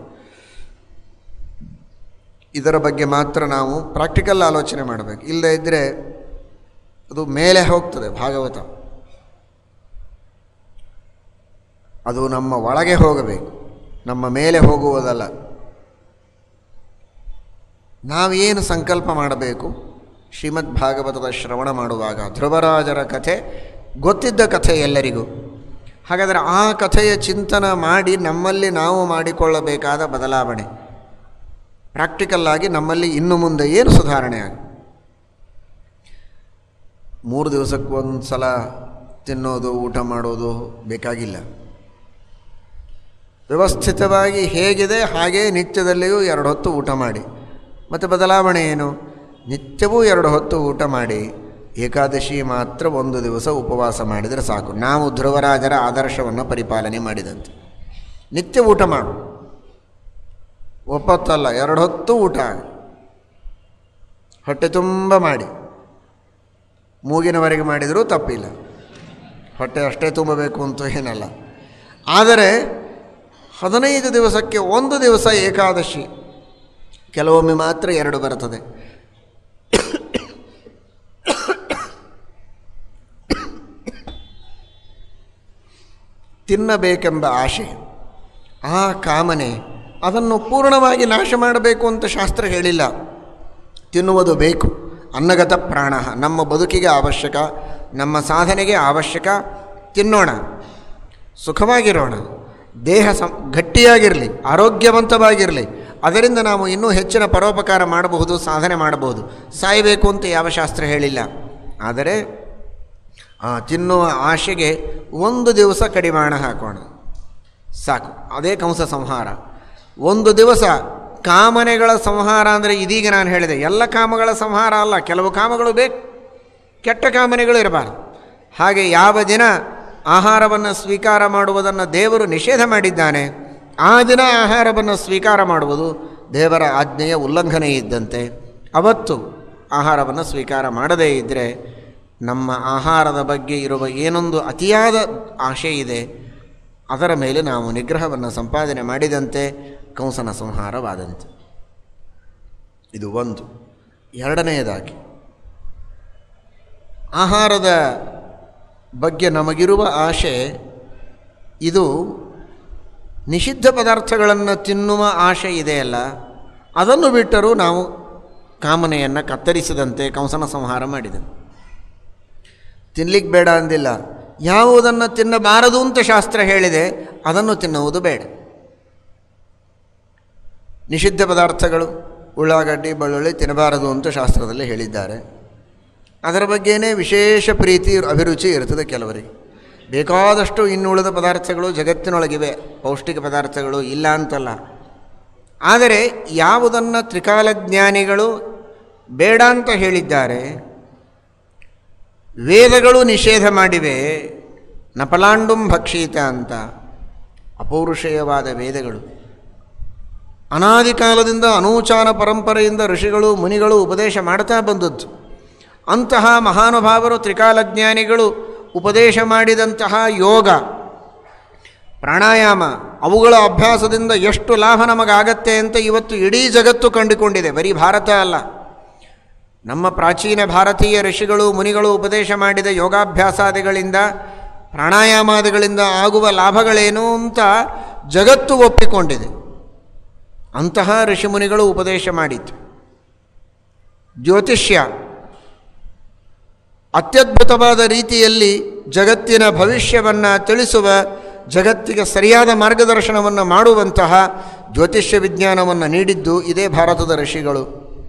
ಇದರ ಬಗ್ಗೆ ಮಾತ್ರ ನಾವು ಪ್ರಾಕ್ಟಿಕಲ್ ಆಲೋಚನೆ ಮಾಡಬೇಕು ಇಲ್ಲದೇ ಇದ್ದರೆ ಅದು ಮೇಲೆ ಹೋಗ್ತದೆ ಭಾಗವತ ಅದು ನಮ್ಮ ಒಳಗೆ ಹೋಗಬೇಕು ನಮ್ಮ ಮೇಲೆ ಹೋಗುವುದಲ್ಲ ನಾವೇನು ಸಂಕಲ್ಪ ಮಾಡಬೇಕು ಶ್ರೀಮದ್ ಭಾಗವತದ ಶ್ರವಣ ಮಾಡುವಾಗ ಧ್ರುವರಾಜರ ಕಥೆ ಗೊತ್ತಿದ್ದ ಕಥೆ ಎಲ್ಲರಿಗೂ ಹಾಗಾದರೆ ಆ ಕಥೆಯ ಚಿಂತನ ಮಾಡಿ ನಮ್ಮಲ್ಲಿ ನಾವು ಮಾಡಿಕೊಳ್ಳಬೇಕಾದ ಬದಲಾವಣೆ ಪ್ರಾಕ್ಟಿಕಲ್ಲಾಗಿ ನಮ್ಮಲ್ಲಿ ಇನ್ನು ಮುಂದೆ ಏನು ಸುಧಾರಣೆ ಆಗ ಮೂರು ದಿವಸಕ್ಕೆ ಒಂದು ಸಲ ತಿನ್ನೋದು ಊಟ ಮಾಡೋದು ಬೇಕಾಗಿಲ್ಲ ವ್ಯವಸ್ಥಿತವಾಗಿ ಹೇಗಿದೆ ಹಾಗೇ ನಿತ್ಯದಲ್ಲಿಯೂ ಎರಡು ಹೊತ್ತು ಊಟ ಮಾಡಿ ಮತ್ತು ಬದಲಾವಣೆ ಏನು ನಿತ್ಯವೂ ಎರಡು ಹೊತ್ತು ಊಟ ಮಾಡಿ ಏಕಾದಶಿ ಮಾತ್ರ ಒಂದು ದಿವಸ ಉಪವಾಸ ಮಾಡಿದರೆ ಸಾಕು ನಾವು ಧ್ರುವರಾಜರ ಆದರ್ಶವನ್ನು ಪರಿಪಾಲನೆ ಮಾಡಿದಂತೆ ನಿತ್ಯ ಊಟ ಮಾಡು ಒಪ್ಪತ್ತಲ್ಲ ಎರಡು ಹೊತ್ತು ಊಟ ಹೊಟ್ಟೆ ತುಂಬ ಮಾಡಿ ಮೂಗಿನವರೆಗೆ ಮಾಡಿದರೂ ತಪ್ಪಿಲ್ಲ ಹೊಟ್ಟೆ ಅಷ್ಟೇ ತುಂಬಬೇಕು ಅಂತ ಏನಲ್ಲ ಆದರೆ ಹದಿನೈದು ದಿವಸಕ್ಕೆ ಒಂದು ದಿವಸ ಏಕಾದಶಿ ಕೆಲವೊಮ್ಮೆ ಮಾತ್ರ ಎರಡು ಬರ್ತದೆ ತಿನ್ನಬೇಕೆಂಬ ಆಶೆ ಆ ಕಾಮನೆ ಅದನ್ನು ಪೂರ್ಣವಾಗಿ ನಾಶ ಮಾಡಬೇಕು ಅಂತ ಶಾಸ್ತ್ರ ಹೇಳಿಲ್ಲ ತಿನ್ನುವುದು ಬೇಕು ಅನ್ನಗತ ಪ್ರಾಣ ನಮ್ಮ ಬದುಕಿಗೆ ಅವಶ್ಯಕ ನಮ್ಮ ಸಾಧನೆಗೆ ಅವಶ್ಯಕ ತಿನ್ನೋಣ ಸುಖವಾಗಿರೋಣ ದೇಹ ಸಂ ಗಟ್ಟಿಯಾಗಿರಲಿ ಆರೋಗ್ಯವಂತವಾಗಿರಲಿ ಅದರಿಂದ ನಾವು ಇನ್ನೂ ಹೆಚ್ಚಿನ ಪರೋಪಕಾರ ಮಾಡಬಹುದು ಸಾಧನೆ ಮಾಡಬಹುದು ಸಾಯಬೇಕು ಅಂತ ಯಾವ ಶಾಸ್ತ್ರ ಹೇಳಿಲ್ಲ ಆದರೆ ಆ ತಿನ್ನುವ ಆಶೆಗೆ ಒಂದು ದಿವಸ ಕಡಿವಾಣ ಹಾಕೋಣ ಸಾಕು ಅದೇ ಕಂಸ ಸಂಹಾರ ಒಂದು ದಿವಸ ಕಾಮನೆಗಳ ಸಂಹಾರ ಅಂದರೆ ಇದೀಗ ನಾನು ಹೇಳಿದೆ ಎಲ್ಲ ಕಾಮಗಳ ಸಂಹಾರ ಅಲ್ಲ ಕೆಲವು ಕಾಮಗಳು ಬೇಕು ಕೆಟ್ಟ ಕಾಮನೆಗಳು ಇರಬಾರ್ದು ಹಾಗೆ ಯಾವ ದಿನ ಆಹಾರವನ್ನು ಸ್ವೀಕಾರ ಮಾಡುವುದನ್ನು ದೇವರು ನಿಷೇಧ ಮಾಡಿದ್ದಾನೆ ಆ ದಿನ ಆಹಾರವನ್ನು ಸ್ವೀಕಾರ ಮಾಡುವುದು ದೇವರ ಆಜ್ಞೆಯ ಉಲ್ಲಂಘನೆ ಇದ್ದಂತೆ ಅವತ್ತು ಆಹಾರವನ್ನು ಸ್ವೀಕಾರ ಮಾಡದೇ ಇದ್ದರೆ ನಮ್ಮ ಆಹಾರದ ಬಗ್ಗೆ ಇರುವ ಏನೊಂದು ಅತಿಯಾದ ಆಶೆ ಇದೆ ಅದರ ಮೇಲೆ ನಾವು ನಿಗ್ರಹವನ್ನು ಸಂಪಾದನೆ ಮಾಡಿದಂತೆ ಕಂಸನ ಸಂಹಾರವಾದಂತೆ ಇದು ಒಂದು ಎರಡನೆಯದಾಗಿ ಆಹಾರದ ಬಗ್ಗೆ ನಮಗಿರುವ ಆಶೆ ಇದು ನಿಷಿದ್ಧ ಪದಾರ್ಥಗಳನ್ನು ತಿನ್ನುವ ಆಶೆ ಇದೆಯಲ್ಲ ಅದನ್ನು ಬಿಟ್ಟರೂ ನಾವು ಕಾಮನೆಯನ್ನು ಕತ್ತರಿಸಿದಂತೆ ಕಂಸನ ಸಂಹಾರ ಮಾಡಿದನು ತಿನ್ಲಿಕ್ಕೆ ಬೇಡ ಅಂದಿಲ್ಲ ಯಾವುದನ್ನು ತಿನ್ನಬಾರದು ಅಂತ ಶಾಸ್ತ್ರ ಹೇಳಿದೆ ಅದನ್ನು ತಿನ್ನುವುದು ಬೇಡ ನಿಷಿದ್ಧ ಪದಾರ್ಥಗಳು ಉಳ್ಳಾಗಡ್ಡಿ ಬೆಳ್ಳುಳ್ಳಿ ತಿನ್ನಬಾರದು ಅಂತ ಶಾಸ್ತ್ರದಲ್ಲಿ ಹೇಳಿದ್ದಾರೆ ಅದರ ಬಗ್ಗೆನೇ ವಿಶೇಷ ಪ್ರೀತಿ ಅಭಿರುಚಿ ಇರ್ತದೆ ಕೆಲವರಿಗೆ ಬೇಕಾದಷ್ಟು ಇನ್ನುಳಿದ ಪದಾರ್ಥಗಳು ಜಗತ್ತಿನೊಳಗಿವೆ ಪೌಷ್ಟಿಕ ಪದಾರ್ಥಗಳು ಇಲ್ಲ ಅಂತಲ್ಲ ಆದರೆ ಯಾವುದನ್ನು ತ್ರಿಕಾಲಜ್ಞಾನಿಗಳು ಬೇಡ ಅಂತ ಹೇಳಿದ್ದಾರೆ ವೇದಗಳು ನಿಷೇಧ ಮಾಡಿವೆ ನಪಲಾಂಡುಂ ಭಕ್ಷೀತ ಅಂತ ಅಪೌರುಷೇಯವಾದ ವೇದಗಳು ಅನಾದಿ ಕಾಲದಿಂದ ಅನೂಚಾನ ಪರಂಪರೆಯಿಂದ ಋಷಿಗಳು ಮುನಿಗಳು ಉಪದೇಶ ಮಾಡ್ತಾ ಬಂದದ್ದು ಅಂತಹ ಮಹಾನುಭಾವರು ತ್ರಿಕಾಲಜ್ಞಾನಿಗಳು ಉಪದೇಶ ಮಾಡಿದಂತಹ ಯೋಗ ಪ್ರಾಣಾಯಾಮ ಅವುಗಳ ಅಭ್ಯಾಸದಿಂದ ಎಷ್ಟು ಲಾಭ ನಮಗಾಗತ್ತೆ ಅಂತ ಇವತ್ತು ಇಡೀ ಜಗತ್ತು ಕಂಡುಕೊಂಡಿದೆ ಬರೀ ಭಾರತ ಅಲ್ಲ ನಮ್ಮ ಪ್ರಾಚೀನ ಭಾರತೀಯ ಋಷಿಗಳು ಮುನಿಗಳು ಉಪದೇಶ ಮಾಡಿದ ಯೋಗಾಭ್ಯಾಸಾದಿಗಳಿಂದ ಪ್ರಾಣಾಯಾಮಾದಿಗಳಿಂದ ಆಗುವ ಲಾಭಗಳೇನು ಅಂತ ಜಗತ್ತು ಒಪ್ಪಿಕೊಂಡಿದೆ ಅಂತಹ ಋಷಿಮುನಿಗಳು ಉಪದೇಶ ಮಾಡಿತ್ತು ಜ್ಯೋತಿಷ್ಯ ಅತ್ಯದ್ಭುತವಾದ ರೀತಿಯಲ್ಲಿ ಜಗತ್ತಿನ ಭವಿಷ್ಯವನ್ನು ತಿಳಿಸುವ ಜಗತ್ತಿಗೆ ಸರಿಯಾದ ಮಾರ್ಗದರ್ಶನವನ್ನು ಮಾಡುವಂತಹ ಜ್ಯೋತಿಷ್ಯ ವಿಜ್ಞಾನವನ್ನು ನೀಡಿದ್ದು ಇದೇ ಭಾರತದ ಋಷಿಗಳು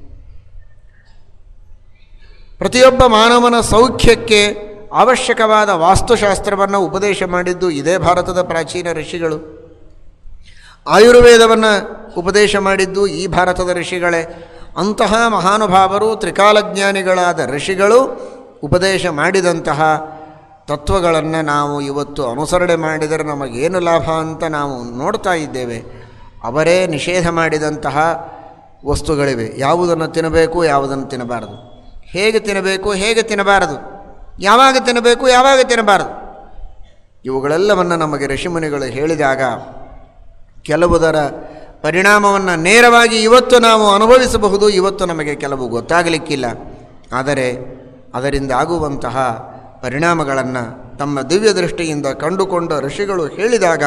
ಪ್ರತಿಯೊಬ್ಬ ಮಾನವನ ಸೌಖ್ಯಕ್ಕೆ ಅವಶ್ಯಕವಾದ ವಾಸ್ತುಶಾಸ್ತ್ರವನ್ನು ಉಪದೇಶ ಮಾಡಿದ್ದು ಇದೇ ಭಾರತದ ಪ್ರಾಚೀನ ಋಷಿಗಳು ಆಯುರ್ವೇದವನ್ನು ಉಪದೇಶ ಮಾಡಿದ್ದು ಈ ಭಾರತದ ಋಷಿಗಳೇ ಅಂತಹ ಮಹಾನುಭಾವರು ತ್ರಿಕಾಲಜ್ಞಾನಿಗಳಾದ ಋಷಿಗಳು ಉಪದೇಶ ಮಾಡಿದಂತಹ ತತ್ವಗಳನ್ನು ನಾವು ಇವತ್ತು ಅನುಸರಣೆ ಮಾಡಿದರೆ ನಮಗೇನು ಲಾಭ ಅಂತ ನಾವು ನೋಡ್ತಾ ಇದ್ದೇವೆ ಅವರೇ ನಿಷೇಧ ಮಾಡಿದಂತಹ ವಸ್ತುಗಳಿವೆ ಯಾವುದನ್ನು ತಿನ್ನಬೇಕು ಯಾವುದನ್ನು ತಿನ್ನಬಾರದು ಹೇಗೆ ತಿನ್ನಬೇಕು ಹೇಗೆ ತಿನ್ನಬಾರದು ಯಾವಾಗ ತಿನ್ನಬೇಕು ಯಾವಾಗ ತಿನ್ನಬಾರದು ಇವುಗಳೆಲ್ಲವನ್ನು ನಮಗೆ ಋಷಿಮುನಿಗಳು ಹೇಳಿದಾಗ ಕೆಲವುದರ ಪರಿಣಾಮವನ್ನು ನೇರವಾಗಿ ಇವತ್ತು ನಾವು ಅನುಭವಿಸಬಹುದು ಇವತ್ತು ನಮಗೆ ಕೆಲವು ಗೊತ್ತಾಗಲಿಕ್ಕಿಲ್ಲ ಆದರೆ ಅದರಿಂದ ಆಗುವಂತಹ ಪರಿಣಾಮಗಳನ್ನು ತಮ್ಮ ದಿವ್ಯ ದೃಷ್ಟಿಯಿಂದ ಕಂಡುಕೊಂಡ ಋಷಿಗಳು ಹೇಳಿದಾಗ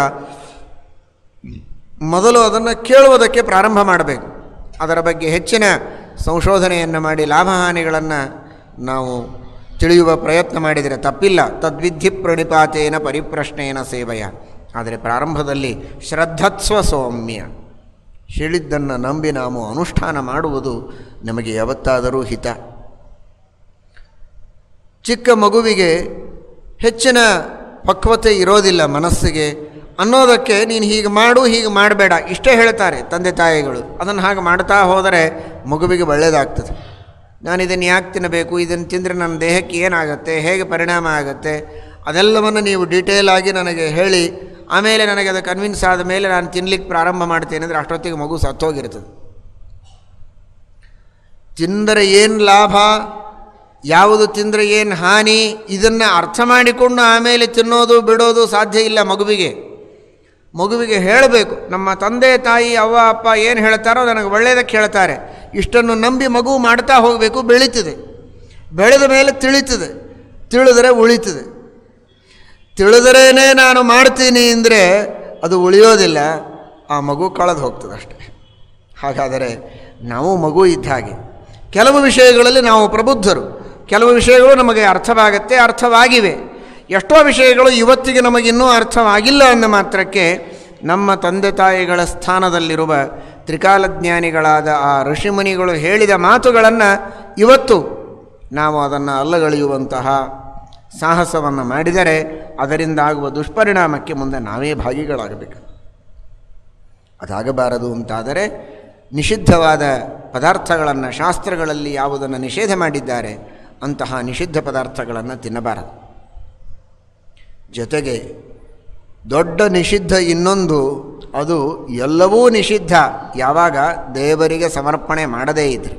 ಮೊದಲು ಅದನ್ನು ಕೇಳುವುದಕ್ಕೆ ಪ್ರಾರಂಭ ಮಾಡಬೇಕು ಅದರ ಬಗ್ಗೆ ಹೆಚ್ಚಿನ ಸಂಶೋಧನೆಯನ್ನು ಮಾಡಿ ಲಾಭಹಾನಿಗಳನ್ನು ನಾವು ತಿಳಿಯುವ ಪ್ರಯತ್ನ ಮಾಡಿದರೆ ತಪ್ಪಿಲ್ಲ ತದ್ವಿಧಿ ಪ್ರಣಿಪಾತೇನ ಪರಿಪ್ರಶ್ನೇನ ಸೇವೆಯ ಆದರೆ ಪ್ರಾರಂಭದಲ್ಲಿ ಶ್ರದ್ಧತ್ವ ಸೌಮ್ಯ ಹೇಳಿದ್ದನ್ನು ನಂಬಿ ನಾವು ಅನುಷ್ಠಾನ ಮಾಡುವುದು ನಮಗೆ ಯಾವತ್ತಾದರೂ ಹಿತ ಚಿಕ್ಕ ಮಗುವಿಗೆ ಹೆಚ್ಚಿನ ಪಕ್ವತೆ ಇರೋದಿಲ್ಲ ಮನಸ್ಸಿಗೆ ಅನ್ನೋದಕ್ಕೆ ನೀನು ಹೀಗೆ ಮಾಡು ಹೀಗೆ ಮಾಡಬೇಡ ಇಷ್ಟೇ ಹೇಳ್ತಾರೆ ತಂದೆ ತಾಯಿಗಳು ಅದನ್ನು ಹಾಗೆ ಮಾಡ್ತಾ ಹೋದರೆ ಮಗುವಿಗೆ ಒಳ್ಳೆಯದಾಗ್ತದೆ ನಾನು ಇದನ್ನು ಯಾಕೆ ತಿನ್ನಬೇಕು ಇದನ್ನು ತಿಂದರೆ ನನ್ನ ದೇಹಕ್ಕೆ ಏನಾಗುತ್ತೆ ಹೇಗೆ ಪರಿಣಾಮ ಆಗುತ್ತೆ ಅದೆಲ್ಲವನ್ನು ನೀವು ಡೀಟೇಲ್ ಆಗಿ ನನಗೆ ಹೇಳಿ ಆಮೇಲೆ ನನಗೆ ಅದು ಕನ್ವಿನ್ಸ್ ಆದ ಮೇಲೆ ನಾನು ತಿನ್ಲಿಕ್ಕೆ ಪ್ರಾರಂಭ ಮಾಡ್ತೇನೆ ಅಂದರೆ ಅಷ್ಟೊತ್ತಿಗೆ ಮಗು ಸತ್ತೋಗಿರ್ತದೆ ತಿಂದರೆ ಏನು ಲಾಭ ಯಾವುದು ತಿಂದರೆ ಏನು ಹಾನಿ ಇದನ್ನು ಅರ್ಥ ಮಾಡಿಕೊಂಡು ಆಮೇಲೆ ತಿನ್ನೋದು ಬಿಡೋದು ಸಾಧ್ಯ ಇಲ್ಲ ಮಗುವಿಗೆ ಮಗುವಿಗೆ ಹೇಳಬೇಕು ನಮ್ಮ ತಂದೆ ತಾಯಿ ಅವ್ವ ಅಪ್ಪ ಏನು ಹೇಳ್ತಾರೋ ನನಗೆ ಒಳ್ಳೆಯದಕ್ಕೆ ಹೇಳ್ತಾರೆ ಇಷ್ಟನ್ನು ನಂಬಿ ಮಗು ಮಾಡ್ತಾ ಹೋಗಬೇಕು ಬೆಳೀತದೆ ಬೆಳೆದ ಮೇಲೆ ತಿಳಿತದೆ ತಿಳಿದರೆ ಉಳಿತದೆ ತಿಳಿದರೇನೆ ನಾನು ಮಾಡ್ತೀನಿ ಅಂದರೆ ಅದು ಉಳಿಯೋದಿಲ್ಲ ಆ ಮಗು ಕಳೆದು ಹೋಗ್ತದೆ ಅಷ್ಟೆ ಹಾಗಾದರೆ ನಾವು ಮಗು ಇದ್ದ ಹಾಗೆ ಕೆಲವು ವಿಷಯಗಳಲ್ಲಿ ನಾವು ಪ್ರಬುದ್ಧರು ಕೆಲವು ವಿಷಯಗಳು ನಮಗೆ ಅರ್ಥವಾಗತ್ತೆ ಅರ್ಥವಾಗಿವೆ ಎಷ್ಟೋ ವಿಷಯಗಳು ಇವತ್ತಿಗೆ ನಮಗಿನ್ನೂ ಅರ್ಥವಾಗಿಲ್ಲ ಅಂದ ಮಾತ್ರಕ್ಕೆ ನಮ್ಮ ತಂದೆ ತಾಯಿಗಳ ಸ್ಥಾನದಲ್ಲಿರುವ ತ್ರಿಕಾಲಜ್ಞಾನಿಗಳಾದ ಆ ಋಷಿಮುನಿಗಳು ಹೇಳಿದ ಮಾತುಗಳನ್ನು ಇವತ್ತು ನಾವು ಅದನ್ನು ಅಲ್ಲಗಳೆಯುವಂತಹ ಸಾಹಸವನ್ನು ಮಾಡಿದರೆ ಅದರಿಂದ ಆಗುವ ದುಷ್ಪರಿಣಾಮಕ್ಕೆ ಮುಂದೆ ನಾವೇ ಭಾಗಿಗಳಾಗಬೇಕು ಅದಾಗಬಾರದು ಅಂತಾದರೆ ನಿಷಿದ್ಧವಾದ ಪದಾರ್ಥಗಳನ್ನು ಶಾಸ್ತ್ರಗಳಲ್ಲಿ ಯಾವುದನ್ನು ನಿಷೇಧ ಮಾಡಿದ್ದಾರೆ ಅಂತಹ ನಿಷಿದ್ಧ ಪದಾರ್ಥಗಳನ್ನು ತಿನ್ನಬಾರದು ಜೊತೆಗೆ ದೊಡ್ಡ ನಿಷಿದ್ಧ ಇನ್ನೊಂದು ಅದು ಎಲ್ಲವೂ ನಿಷಿದ್ಧ ಯಾವಾಗ ದೇವರಿಗೆ ಸಮರ್ಪಣೆ ಮಾಡದೇ ಇದ್ದರೆ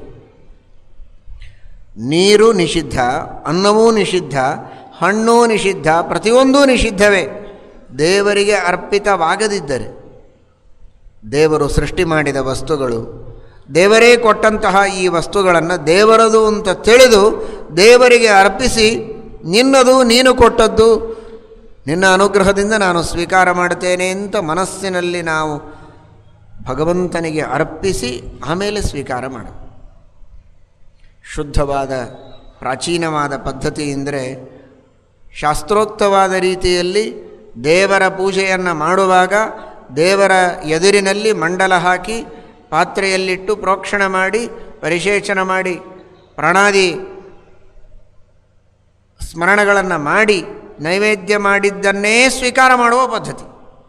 ನೀರು ನಿಷಿದ್ಧ ಅನ್ನವೂ ನಿಷಿದ್ಧ ಹಣ್ಣು ನಿಷಿದ್ಧ ಪ್ರತಿಯೊಂದೂ ನಿಷಿದ್ಧವೇ ದೇವರಿಗೆ ಅರ್ಪಿತವಾಗದಿದ್ದರೆ ದೇವರು ಸೃಷ್ಟಿ ಮಾಡಿದ ವಸ್ತುಗಳು ದೇವರೇ ಕೊಟ್ಟಂತಹ ಈ ವಸ್ತುಗಳನ್ನು ದೇವರದು ಅಂತ ತಿಳಿದು ದೇವರಿಗೆ ಅರ್ಪಿಸಿ ನಿನ್ನದು ನೀನು ಕೊಟ್ಟದ್ದು ನಿನ್ನ ಅನುಗ್ರಹದಿಂದ ನಾನು ಸ್ವೀಕಾರ ಮಾಡ್ತೇನೆ ಅಂತ ಮನಸ್ಸಿನಲ್ಲಿ ನಾವು ಭಗವಂತನಿಗೆ ಅರ್ಪಿಸಿ ಆಮೇಲೆ ಸ್ವೀಕಾರ ಮಾಡ ಶುದ್ಧವಾದ ಪ್ರಾಚೀನವಾದ ಪದ್ಧತಿ ಎಂದರೆ ಶಾಸ್ತ್ರೋಕ್ತವಾದ ರೀತಿಯಲ್ಲಿ ದೇವರ ಪೂಜೆಯನ್ನು ಮಾಡುವಾಗ ದೇವರ ಎದುರಿನಲ್ಲಿ ಮಂಡಲ ಹಾಕಿ ಪಾತ್ರೆಯಲ್ಲಿಟ್ಟು ಪ್ರೋಕ್ಷಣ ಮಾಡಿ ಪರಿಶೇಚನ ಮಾಡಿ ಪ್ರಾಣಾದಿ ಸ್ಮರಣಗಳನ್ನು ಮಾಡಿ ನೈವೇದ್ಯ ಮಾಡಿದ್ದನ್ನೇ ಸ್ವೀಕಾರ ಮಾಡುವ ಪದ್ಧತಿ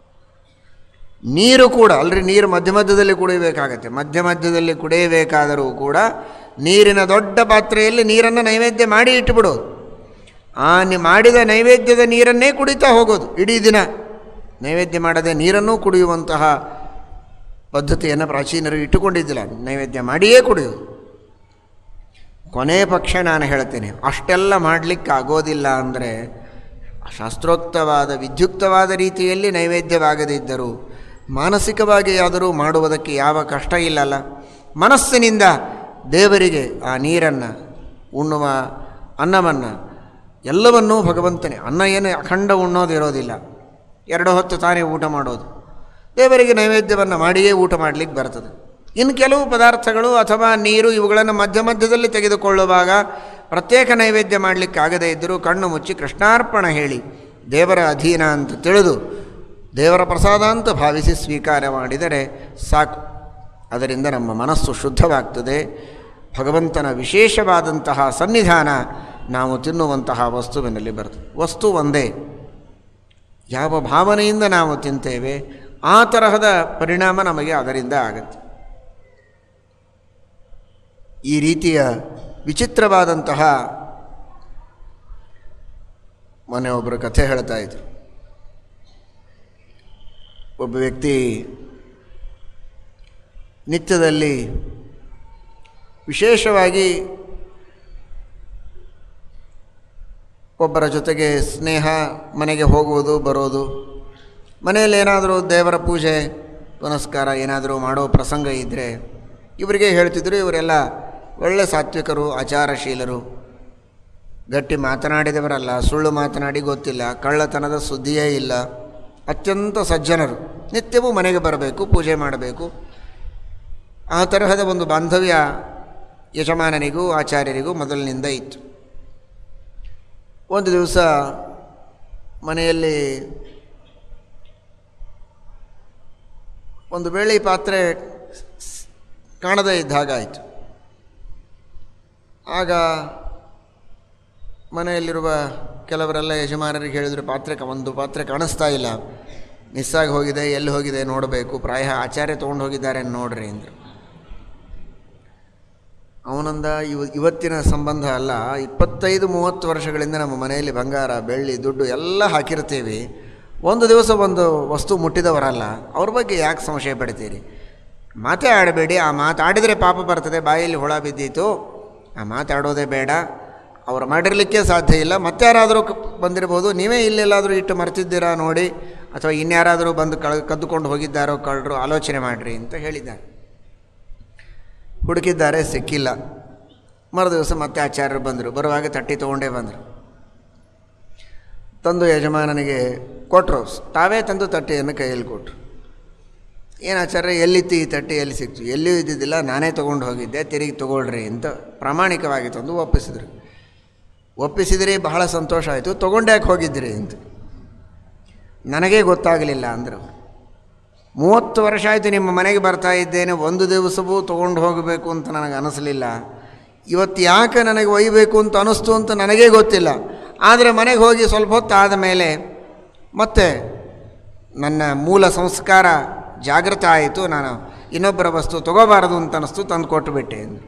ನೀರು ಕೂಡ ಅಲ್ರಿ ನೀರು ಮಧ್ಯ ಮಧ್ಯದಲ್ಲಿ ಕುಡಿಯಬೇಕಾಗತ್ತೆ ಮಧ್ಯ ಮಧ್ಯದಲ್ಲಿ ಕುಡಿಯಬೇಕಾದರೂ ಕೂಡ ನೀರಿನ ದೊಡ್ಡ ಪಾತ್ರೆಯಲ್ಲಿ ನೀರನ್ನು ನೈವೇದ್ಯ ಮಾಡಿ ಇಟ್ಟುಬಿಡೋದು ಆ ನಿ ಮಾಡಿದ ನೈವೇದ್ಯದ ನೀರನ್ನೇ ಕುಡಿತಾ ಹೋಗೋದು ಇಡೀ ದಿನ ನೈವೇದ್ಯ ಮಾಡದೆ ನೀರನ್ನೂ ಕುಡಿಯುವಂತಹ ಪದ್ಧತಿಯನ್ನು ಪ್ರಾಚೀನರು ಇಟ್ಟುಕೊಂಡಿದ್ದಿಲ್ಲ ನೈವೇದ್ಯ ಮಾಡಿಯೇ ಕುಡಿಯೋದು ಕೊನೆ ಪಕ್ಷ ನಾನು ಹೇಳ್ತೇನೆ ಅಷ್ಟೆಲ್ಲ ಮಾಡಲಿಕ್ಕೆ ಆಗೋದಿಲ್ಲ ಅಂದರೆ ಶಾಸ್ತ್ರೋಕ್ತವಾದ ವಿದ್ಯುಕ್ತವಾದ ರೀತಿಯಲ್ಲಿ ನೈವೇದ್ಯವಾಗದಿದ್ದರೂ ಮಾನಸಿಕವಾಗಿ ಆದರೂ ಮಾಡುವುದಕ್ಕೆ ಯಾವ ಕಷ್ಟ ಇಲ್ಲಲ್ಲ ಮನಸ್ಸಿನಿಂದ ದೇವರಿಗೆ ಆ ನೀರನ್ನು ಉಣ್ಣುವ ಅನ್ನವನ್ನು ಎಲ್ಲವನ್ನೂ ಭಗವಂತನೇ ಅನ್ನ ಏನು ಅಖಂಡ ಉಣ್ಣೋದಿರೋದಿಲ್ಲ ಎರಡು ಹೊತ್ತು ತಾನೇ ಊಟ ಮಾಡೋದು ದೇವರಿಗೆ ನೈವೇದ್ಯವನ್ನು ಮಾಡಿಯೇ ಊಟ ಮಾಡಲಿಕ್ಕೆ ಬರ್ತದೆ ಇನ್ನು ಕೆಲವು ಪದಾರ್ಥಗಳು ಅಥವಾ ನೀರು ಇವುಗಳನ್ನು ಮಧ್ಯ ಮಧ್ಯದಲ್ಲಿ ತೆಗೆದುಕೊಳ್ಳುವಾಗ ಪ್ರತ್ಯೇಕ ನೈವೇದ್ಯ ಮಾಡಲಿಕ್ಕಾಗದೇ ಇದ್ದರೂ ಕಣ್ಣು ಮುಚ್ಚಿ ಕೃಷ್ಣಾರ್ಪಣ ಹೇಳಿ ದೇವರ ಅಧೀನ ಅಂತ ತಿಳಿದು ದೇವರ ಪ್ರಸಾದ ಅಂತ ಭಾವಿಸಿ ಸ್ವೀಕಾರ ಮಾಡಿದರೆ ಸಾಕು ಅದರಿಂದ ನಮ್ಮ ಮನಸ್ಸು ಶುದ್ಧವಾಗ್ತದೆ ಭಗವಂತನ ವಿಶೇಷವಾದಂತಹ ಸನ್ನಿಧಾನ ನಾವು ತಿನ್ನುವಂತಹ ವಸ್ತುವಿನಲ್ಲಿ ಬರ್ತದೆ ವಸ್ತು ಒಂದೇ ಯಾವ ಭಾವನೆಯಿಂದ ನಾವು ತಿಂತೇವೆ ಆ ತರಹದ ಪರಿಣಾಮ ನಮಗೆ ಅದರಿಂದ ಆಗುತ್ತೆ ಈ ರೀತಿಯ ವಿಚಿತ್ರವಾದಂತಹ ಮೊನ್ನೆ ಒಬ್ಬರು ಕಥೆ ಹೇಳ್ತಾ ಇದ್ರು ಒಬ್ಬ ವ್ಯಕ್ತಿ ನಿತ್ಯದಲ್ಲಿ ವಿಶೇಷವಾಗಿ ಒಬ್ಬರ ಜೊತೆಗೆ ಸ್ನೇಹ ಮನೆಗೆ ಹೋಗುವುದು ಬರೋದು ಮನೆಯಲ್ಲಿ ಏನಾದರೂ ದೇವರ ಪೂಜೆ ಪುನಸ್ಕಾರ ಏನಾದರೂ ಮಾಡೋ ಪ್ರಸಂಗ ಇದ್ದರೆ ಇವರಿಗೆ ಹೇಳ್ತಿದ್ರು ಇವರೆಲ್ಲ ಒಳ್ಳೆ ಸಾತ್ವಿಕರು ಆಚಾರಶೀಲರು ಗಟ್ಟಿ ಮಾತನಾಡಿದವರಲ್ಲ ಸುಳ್ಳು ಮಾತನಾಡಿ ಗೊತ್ತಿಲ್ಲ ಕಳ್ಳತನದ ಸುದ್ದಿಯೇ ಇಲ್ಲ ಅತ್ಯಂತ ಸಜ್ಜನರು ನಿತ್ಯವೂ ಮನೆಗೆ ಬರಬೇಕು ಪೂಜೆ ಮಾಡಬೇಕು ಆ ತರಹದ ಒಂದು ಬಾಂಧವ್ಯ ಯಜಮಾನನಿಗೂ ಆಚಾರ್ಯರಿಗೂ ಮೊದಲಿನಿಂದ ಇತ್ತು ಒಂದು ದಿವಸ ಮನೆಯಲ್ಲಿ ಒಂದು ಬೆಳ್ಳಿ ಪಾತ್ರೆ ಕಾಣದೇ ಇದ್ದ ಹಾಗಾಯಿತು ಆಗ ಮನೆಯಲ್ಲಿರುವ ಕೆಲವರೆಲ್ಲ ಯಜಮಾನರಿಗೆ ಹೇಳಿದರು ಪಾತ್ರೆ ಕ- ಒಂದು ಪಾತ್ರೆ ಕಾಣಿಸ್ತಾ ಇಲ್ಲ ಮಿಸ್ ಆಗಿ ಹೋಗಿದೆ ಎಲ್ಲಿ ಹೋಗಿದೆ ನೋಡಬೇಕು ಪ್ರಾಯ ಆಚಾರ್ಯ ತೊಗೊಂಡು ಹೋಗಿದ್ದಾರೆ ನೋಡ್ರಿ ಅಂದರು ಅವನಂದ ಇವ ಇವತ್ತಿನ ಸಂಬಂಧ ಅಲ್ಲ ಇಪ್ಪತ್ತೈದು ಮೂವತ್ತು ವರ್ಷಗಳಿಂದ ನಮ್ಮ ಮನೆಯಲ್ಲಿ ಬಂಗಾರ ಬೆಳ್ಳಿ ದುಡ್ಡು ಎಲ್ಲ ಹಾಕಿರ್ತೀವಿ ಒಂದು ದಿವಸ ಒಂದು ವಸ್ತು ಮುಟ್ಟಿದವರಲ್ಲ ಅವ್ರ ಬಗ್ಗೆ ಯಾಕೆ ಸಂಶಯ ಪಡ್ತೀರಿ ಮಾತೇ ಆಡಬೇಡಿ ಆ ಮಾತಾಡಿದರೆ ಪಾಪ ಬರ್ತದೆ ಬಾಯಲ್ಲಿ ಹುಳ ಬಿದ್ದೀತು ಆ ಮಾತಾಡೋದೇ ಬೇಡ ಅವ್ರು ಮಾಡಿರಲಿಕ್ಕೆ ಸಾಧ್ಯ ಇಲ್ಲ ಮತ್ತಾರಾದರೂ ಕ- ಬಂದಿರ್ಬೋದು ನೀವೇ ಇಲ್ಲೆಲ್ಲಾದರೂ ಇಟ್ಟು ಮರ್ತಿದ್ದೀರಾ ನೋಡಿ ಅಥವಾ ಇನ್ಯಾರಾದರೂ ಬಂದು ಕಳ್ ಕದ್ದುಕೊಂಡು ಹೋಗಿದ್ದಾರೋ ಕಳ್ಳರು ಆಲೋಚನೆ ಮಾಡಿರಿ ಅಂತ ಹೇಳಿದ್ದಾರೆ ಹುಡುಕಿದ್ದಾರೆ ಸಿಕ್ಕಿಲ್ಲ ಮರು ದಿವಸ ಮತ್ತೆ ಆಚಾರ್ಯರು ಬಂದರು ಬರುವಾಗ ತಟ್ಟಿ ತೊಗೊಂಡೇ ಬಂದರು ತಂದು ಯಜಮಾನನಿಗೆ ಕೊಟ್ಟರು ತಾವೇ ತಂದು ತಟ್ಟೆಯನ್ನು ಕೈಯಲ್ಲಿ ಕೊಟ್ಟರು ಏನು ಆಚಾರ್ಯ ಎಲ್ಲಿತ್ತು ಈ ತಟ್ಟೆ ಎಲ್ಲಿ ಸಿಕ್ತು ಎಲ್ಲಿಯೂ ಇದ್ದಿದ್ದಿಲ್ಲ ನಾನೇ ತೊಗೊಂಡು ಹೋಗಿದ್ದೆ ತಿರುಗಿ ತೊಗೊಳ್ರಿ ಅಂತ ಪ್ರಾಮಾಣಿಕವಾಗಿ ತಂದು ಒಪ್ಪಿಸಿದ್ರು ಒಪ್ಪಿಸಿದ್ರಿ ಬಹಳ ಸಂತೋಷ ಆಯಿತು ತೊಗೊಂಡ್ಯಾಕೆ ಹೋಗಿದ್ರಿ ಅಂತ ನನಗೇ ಗೊತ್ತಾಗಲಿಲ್ಲ ಅಂದರು ಮೂವತ್ತು ವರ್ಷ ಆಯಿತು ನಿಮ್ಮ ಮನೆಗೆ ಬರ್ತಾ ಇದ್ದೇನೆ ಒಂದು ದಿವಸವೂ ತೊಗೊಂಡು ಹೋಗಬೇಕು ಅಂತ ನನಗೆ ಅನಿಸಲಿಲ್ಲ ಇವತ್ತು ಯಾಕೆ ನನಗೆ ಒಯ್ಯಬೇಕು ಅಂತ ಅನ್ನಿಸ್ತು ಅಂತ ನನಗೇ ಗೊತ್ತಿಲ್ಲ ಆದರೆ ಮನೆಗೆ ಹೋಗಿ ಸ್ವಲ್ಪ ಹೊತ್ತು ಆದ ಮೇಲೆ ಮತ್ತೆ ನನ್ನ ಮೂಲ ಸಂಸ್ಕಾರ ಜಾಗೃತ ಆಯಿತು ನಾನು ಇನ್ನೊಬ್ಬರ ವಸ್ತು ತಗೋಬಾರದು ಅಂತ ಅನ್ನಿಸ್ತು ತಂದು ಕೊಟ್ಟುಬಿಟ್ಟೆ ಎಂದು